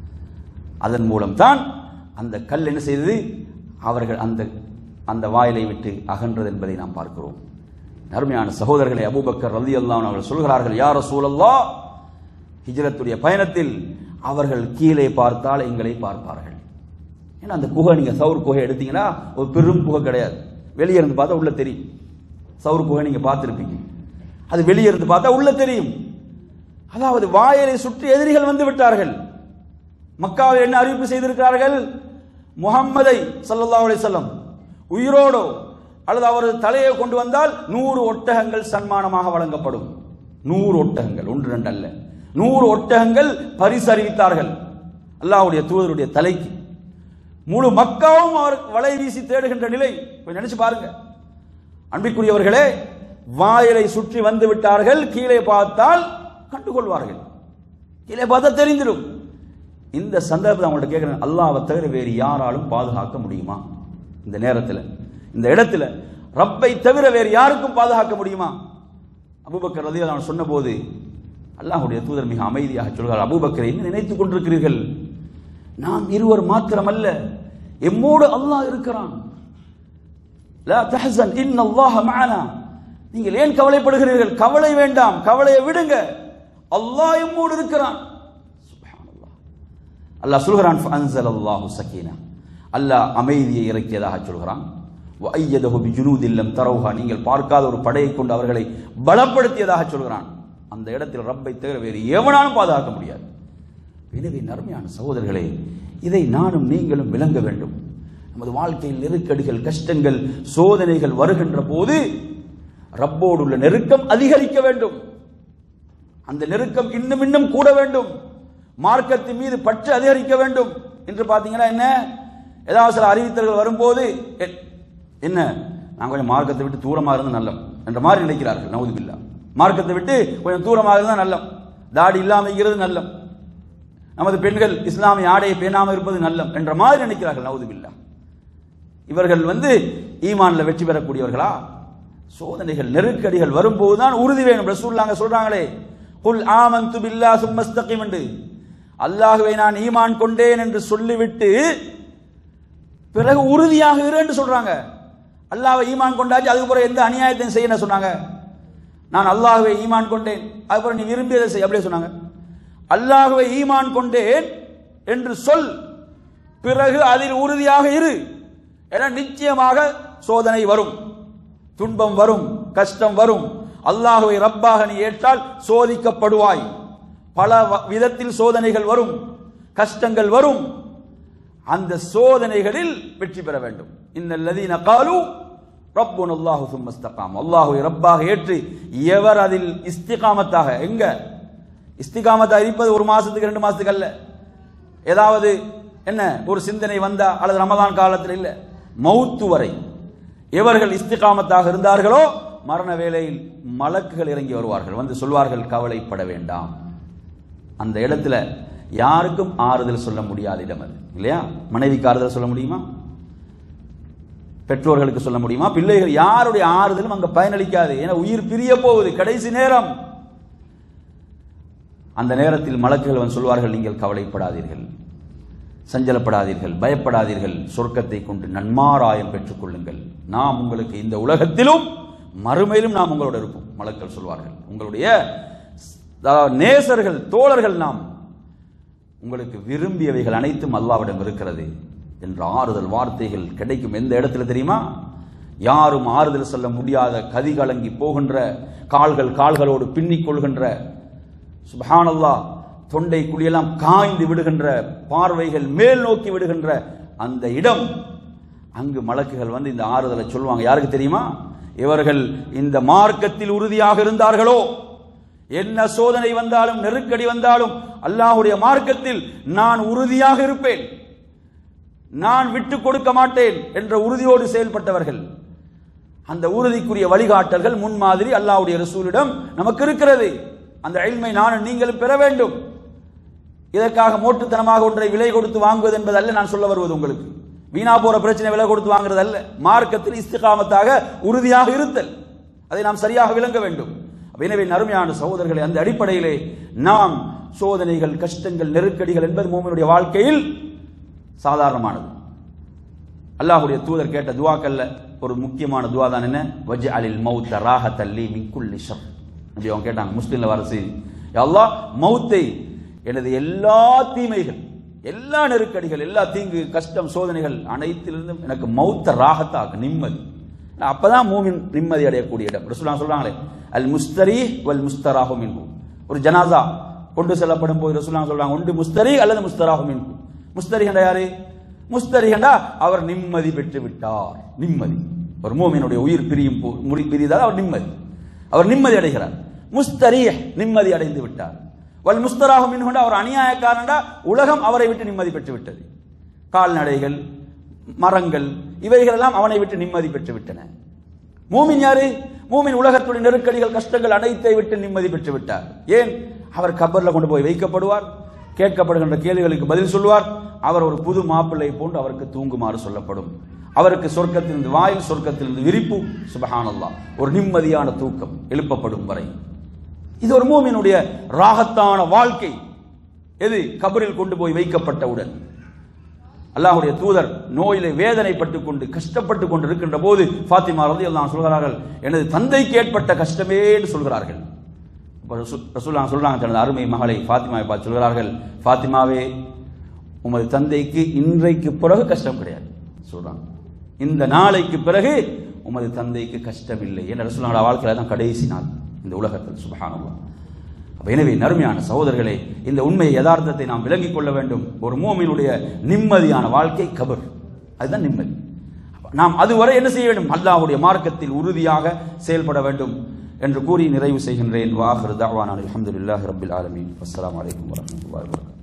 அதன் மூலம் தான் அந்த கல் என்ன செய்தது அவர்கள் அந்த அந்த வாயிலை விட்டு அகன்றது என்பதை நாம் பார்க்கிறோம் அருமையான சகோதரர்களை அபூபக்கர் ரலி அல்லாஹ் அவர்கள் சொல்கிறார்கள் யார் சூழல்லா ஹிஜ்ரத்துடைய பயணத்தில் அவர்கள் கீழே பார்த்தால் எங்களை பார்ப்பார்கள் ஏன்னா அந்த குகை நீங்க சவுர் குகை எடுத்தீங்கன்னா ஒரு பெரும் குகை கிடையாது வெளியே இருந்து பார்த்தா உள்ள தெரியும் சவுர் குகை நீங்க பார்த்திருப்பீங்க அது வெளியே இருந்து பார்த்தா உள்ள தெரியும் அதாவது வாயலை சுற்றி எதிரிகள் வந்து விட்டார்கள் மக்காவில் என்ன அறிவிப்பு செய்திருக்கிறார்கள் முகம்மதை ஸல்லல்லாஹு அலைஹி வஸல்லம் உயிரோடோ அல்லது அவரது தலையை கொண்டு வந்தால் நூறு ஒட்டகங்கள் சன்மானமாக வழங்கப்படும் நூறு ஒட்டகங்கள் ஒன்று ரெண்டு அல்ல நூறு ஒட்டகங்கள் பரிசு அறிவித்தார்கள் அல்லாஹ்வுடைய தூதருடைய தலைக்கு முழு மக்காவும் அவர் வலை வீசி தேடுகின்ற நிலை கொஞ்சம் நினைச்சு பாருங்க அன்பிற்குரியவர்களே வாயிலை சுற்றி வந்து விட்டார்கள் கீழே பார்த்தால் கண்டுகொள்வார்கள் கீழே பார்த்தா தெரிந்திடும் இந்த சந்தர்ப்பத்தை அவங்கள்ட்ட கேட்கிறேன் அல்லாஹ்வை தவிர வேறு யாராலும் பாதுகாக்க முடியுமா இந்த நேரத்தில் இந்த இடத்துல ரப்பை தவிர வேறு யாருக்கும் பாதுகாக்க முடியுமா அபூபக்கர் ரதி அவன் சொன்னபோது அல்லாஹ்வுடைய தூதர் மிக அமைதியாக சொல்கிறார் அபூபக்கரை என்ன நினைத்துக் கொண்டிருக்கிறீர்கள் நாம் இருவர் மாத்திரமல்ல எம்மோடு அல்லாஹ் இருக்கிறான் லா தஹசன் இன்னல்லாஹ மஅனா நீங்கள் ஏன் கவலைப்படுகிறீர்கள் கவலை வேண்டாம் கவலையை விடுங்க அல்லாஹ் எம்மோடு இருக்கிறான் சுப்ஹானல்லாஹ் அல்லாஹ் சொல்கிறான் ஃபஅன்ஸல அல்லாஹு சக்கீனா அல்லாஹ் அமைதியை இறக்கியதாக சொல்கிறான் வஅய்யதஹு பிஜுனூதில் லம் தரவுஹா நீங்கள் பார்க்காத ஒரு படையை கொண்டு அவர்களை பலப்படுத்தியதாக சொல்கிறான் அந்த இடத்தில் ரப்பை தவிர வேறு எவனாலும் பாதுகாக்க முடியாது எனவே நறுமையான சகோதரர்களே இதை நானும் நீங்களும் விளங்க வேண்டும் நமது வாழ்க்கையில் நெருக்கடிகள் கஷ்டங்கள் சோதனைகள் வருகின்ற போது ரப்போடு உள்ள நெருக்கம் அதிகரிக்க வேண்டும் அந்த நெருக்கம் இன்னும் இன்னும் கூட வேண்டும் மார்க்கத்தின் மீது பற்று அதிகரிக்க வேண்டும் என்று பார்த்தீங்கன்னா என்ன ஏதாவது சில அறிவித்தல்கள் வரும்போது எ- என்ன நான் கொஞ்சம் மார்க்கத்தை விட்டு தூரமாக இருந்து நல்லம் என்ற மாதிரி நினைக்கிறார்கள் நவுதுபில்லா மார்க்கத்தை விட்டு கொஞ்சம் தூரமாக இருந்தால் நல்லம் தாடி இல்லாமல் இருக்கிறது நல்லம் நமது பெண்கள் இஸ்லாமிய ஆடையை பேணாமல் இருப்பது நல்லம் என்ற மாதிரி நினைக்கிறார்கள் நவுதுபில்லா இவர்கள் வந்து ஈமான்ல வெற்றி பெறக்கூடியவர்களா சோதனைகள் நெருக்கடிகள் வரும்போது தான் உறுதி வேணும் ரசூல்லாங்க சொல்றாங்களே குல் ஆமந்து பில்லா சும்மஸ்தகிம் என்று அல்லாஹுவை நான் ஈமான் கொண்டேன் என்று சொல்லிவிட்டு பிறகு உறுதியாக இரு என்று சொல்றாங்க அல்லாஹ்வை ஈமான் கொண்டாச்சு அதுக்கு பிறகு எந்த அநியாயத்தையும் செய்ய சொன்னாங்க நான் அல்லாஹ்வை ஈமான் கொண்டேன் அதுக்கப்புறம் நீ விரும்பியதை செய் அப்படியே சொன்னாங்க அல்லாஹ்வை ஈமான் கொண்டேன் என்று சொல் பிறகு அதில் உறுதியாக இரு என நிச்சயமாக சோதனை வரும் துன்பம் வரும் கஷ்டம் வரும் அல்லாஹுவை ரப்பாக நீ ஏற்றால் சோதிக்கப்படுவாய் பல வ- விதத்தில் சோதனைகள் வரும் கஷ்டங்கள் வரும் அந்த சோதனைகளில் வெற்றி பெற வேண்டும் இன்னல்லதீன காலு ரப்புன் அல்லாஹு சும்மஸ்தகாம் அல்லாஹுவை ரப்பாக ஏற்று எவர் அதில் இஸ்திகாமத்தாக எங்க இஸ்திகாமத்தாக இருப்பது ஒரு மாசத்துக்கு ரெண்டு மாசத்துக்கு அல்ல ஏதாவது என்ன ஒரு சிந்தனை வந்தா அல்லது ரமதான் காலத்தில் இல்ல மௌத்து வரை எவர்கள் இஸ்திகாமத்தாக இருந்தார்களோ மரண வேளையில் மலக்குகள் இறங்கி வருவார்கள் வந்து சொல்வார்கள் கவலைப்பட வேண்டாம் அந்த இடத்துல யாருக்கும் ஆறுதல் சொல்ல முடியாத இடம் அது இல்லையா மனைவிக்கு ஆறுதல் சொல்ல முடியுமா பெற்றோர்களுக்கு சொல்ல முடியுமா பிள்ளைகள் யாருடைய ஆறுதலும் அங்க பயனளிக்காது ஏன்னா உயிர் பிரிய போகுது கடைசி நேரம் அந்த நேரத்தில் மலக்குகள் வந்து சொல்வார்கள் நீங்கள் கவலைப்படாதீர்கள் சஞ்சலப்படாதீர்கள் பயப்படாதீர்கள் சொர்க்கத்தை கொண்டு நன்மாராயம் பெற்றுக் கொள்ளுங்கள் நாம் உங்களுக்கு இந்த உலகத்திலும் மறுமையிலும் நாம் உங்களோட இருப்போம் மலக்கள் சொல்வார்கள் உங்களுடைய அதாவது நேசர்கள் தோழர்கள் நாம் உங்களுக்கு விரும்பியவைகள் அனைத்தும் அல்லாவிடம் இருக்கிறது என்ற ஆறுதல் வார்த்தைகள் கிடைக்கும் எந்த இடத்துல தெரியுமா யாரும் ஆறுதல் சொல்ல முடியாத கதி கலங்கி போகின்ற கால்கள் கால்களோடு பின்னிக் கொள்கின்ற சுபஹானல்லாஹ் தொண்டை குழியெல்லாம் காய்ந்து விடுகின்ற பார்வைகள் மேல் நோக்கி விடுகின்ற அந்த இடம் அங்கு மலக்குகள் வந்து இந்த ஆறுதலை சொல்லுவாங்க யாருக்கு தெரியுமா இவர்கள் இந்த மார்க்கத்தில் உறுதியாக இருந்தார்களோ என்ன சோதனை வந்தாலும் நெருக்கடி வந்தாலும் அல்லாஹ்வுடைய மார்க்கத்தில் நான் உறுதியாக இருப்பேன் நான் விட்டு கொடுக்க மாட்டேன் என்ற உறுதியோடு செயல்பட்டவர்கள் அந்த உறுதிக்குரிய வழிகாட்டல்கள் முன்மாதிரி அல்லாஹ்வுடைய ரசூலிடம் நமக்கு இருக்கிறது அந்த எல்மை நானும் நீங்களும் பெற வேண்டும் இதற்காக மோட்டுத்தனமாக ஒன்றை விலை கொடுத்து வாங்குவது என்பது அல்ல நான் சொல்ல வருவது உங்களுக்கு வீணா போற பிரச்சனை விலை கொடுத்து வாங்குறது அல்ல மார்க்கத்தில் இஸ்திகாமத்தாக உறுதியாக இருத்தல் அதை நாம் சரியாக விளங்க வேண்டும் அப்ப எனவே நறுமையான சகோதரர்களை அந்த அடிப்படையிலே நாம் சோதனைகள் கஷ்டங்கள் நெருக்கடிகள் என்பது மூமினுடைய வாழ்க்கையில் சாதாரணமானது அல்லாஹ்வுடைய தூதர் கேட்ட துவாக்கல்ல ஒரு முக்கியமான துவா தான் என்ன வஜ் அலில் மௌத்த ராஹ தல்லி மின்குல்லி ஷர் அப்படி அவங்க கேட்டாங்க முஸ்லீம்ல வர செய்தி யா அல்லாஹ் மௌத்தை எனது எல்லா தீமைகள் எல்லா நெருக்கடிகள் எல்லா தீங்கு கஷ்டம் சோதனைகள் அனைத்திலிருந்தும் எனக்கு மௌத்த ராகத்தாக்கு நிம்மதி அப்பதான் மூமின் நிம்மதி அடையக்கூடிய இடம் ரசூலுல்லாஹ் சொல்றாங்களே அல் முஸ்தரி வல் முஸ்தராஹு மின்ஹு ஒரு ஜனாசா கொண்டு செல்லப்படும் போது ரசூலுல்லாஹ் சொல்றாங்க ஒன்று முஸ்தரி அல்லது முஸ்தராஹு மின்ஹு முஸ்தரி என்ற யாரு முஸ்தரி என்றா அவர் நிம்மதி பெற்று விட்டார் நிம்மதி ஒரு மூமினுடைய உயிர் பிரியும் போ- முடி பிரிதால் அவர் நிம்மதி அவர் நிம்மதி அடைகிறார் முஸ்தரிய நிம்மதி அடைந்து விட்டார் வல் முஸ்தராகும் மின்ஹுண்டா அவர் அநியாயக்காரன்டா உலகம் அவரை விட்டு நிம்மதி பெற்று விட்டது கால்நடைகள் மரங்கள் இவைகள் எல்லாம் அவனை விட்டு நிம்மதி பெற்று விட்டன மூமின் யாரு மூமின் உலகத்துடைய நெருக்கடிகள் கஷ்டங்கள் அனைத்தை விட்டு நிம்மதி பெற்று விட்டார் ஏன் அவர் கபர்ல கொண்டு போய் வைக்கப்படுவார் கேட்கப்படுகின்ற கேள்விகளுக்கு பதில் சொல்லுவார் அவர் ஒரு புது மாப்பிள்ளை போன்று அவருக்கு தூங்குமாறு சொல்லப்படும் அவருக்கு சொர்க்கத்திலிருந்து வாயில் சொர்க்கத்திலிருந்து விரிப்பு சுபஹானல்லாஹ் ஒரு நிம்மதியான தூக்கம் எழுப்பப்படும் வரை இது ஒரு மூமினுடைய ராகத்தான வாழ்க்கை எது கபரில் கொண்டு போய் வைக்கப்பட்டவுடன் அல்லாஹ்வுடைய தூதர் நோயிலே வேதனைப்பட்டுக் கொண்டு கஷ்டப்பட்டு கொண்டு இருக்கின்ற போது ஃபாத்திமா ரதி எல்லாம் சொல்கிறார்கள் எனது தந்தைக்கு ஏற்பட்ட கஷ்டமே என்று சொல்கிறார்கள் அப்ப ரசூ- ரசூலுல்லாஹ் சொல்றாங்க தனது அருமை மகளை ஃபாத்திமாவை பார்த்து சொல்கிறார்கள் ஃபாத்திமாவே உமது தந்தைக்கு இன்றைக்கு பிறகு கஷ்டம் கிடையாது சொல்றாங்க இந்த நாளைக்கு பிறகு உமது தந்தைக்கு கஷ்டம் இல்லை என்ற ரசூலுல்லாஹ் வாழ்க்கையில தான் கடைசி நாள் இந்த உலகத்தில் சுபஹானல்லாஹ் அப்ப எனவே நறுமையான சகோதரர்களே இந்த உண்மை யதார்த்தத்தை நாம் விளங்கிக் கொள்ள வேண்டும் ஒரு மூமினுடைய நிம்மதியான வாழ்க்கை கபர் அதுதான் நிம்மதி நாம் அதுவரை என்ன செய்ய வேண்டும் அல்லாஹ்வுடைய மார்க்கத்தில் உறுதியாக செயல்பட வேண்டும் என்று கூறி நிறைவு செய்கின்றேன் வாஹர் தாவான அல்ஹம்துலில்லாஹி ரப்பில் ஆலமீன் அஸ்ஸலாமு அலைக்கும் வரஹ்மத்துல்லாஹி வபரகாத்துஹு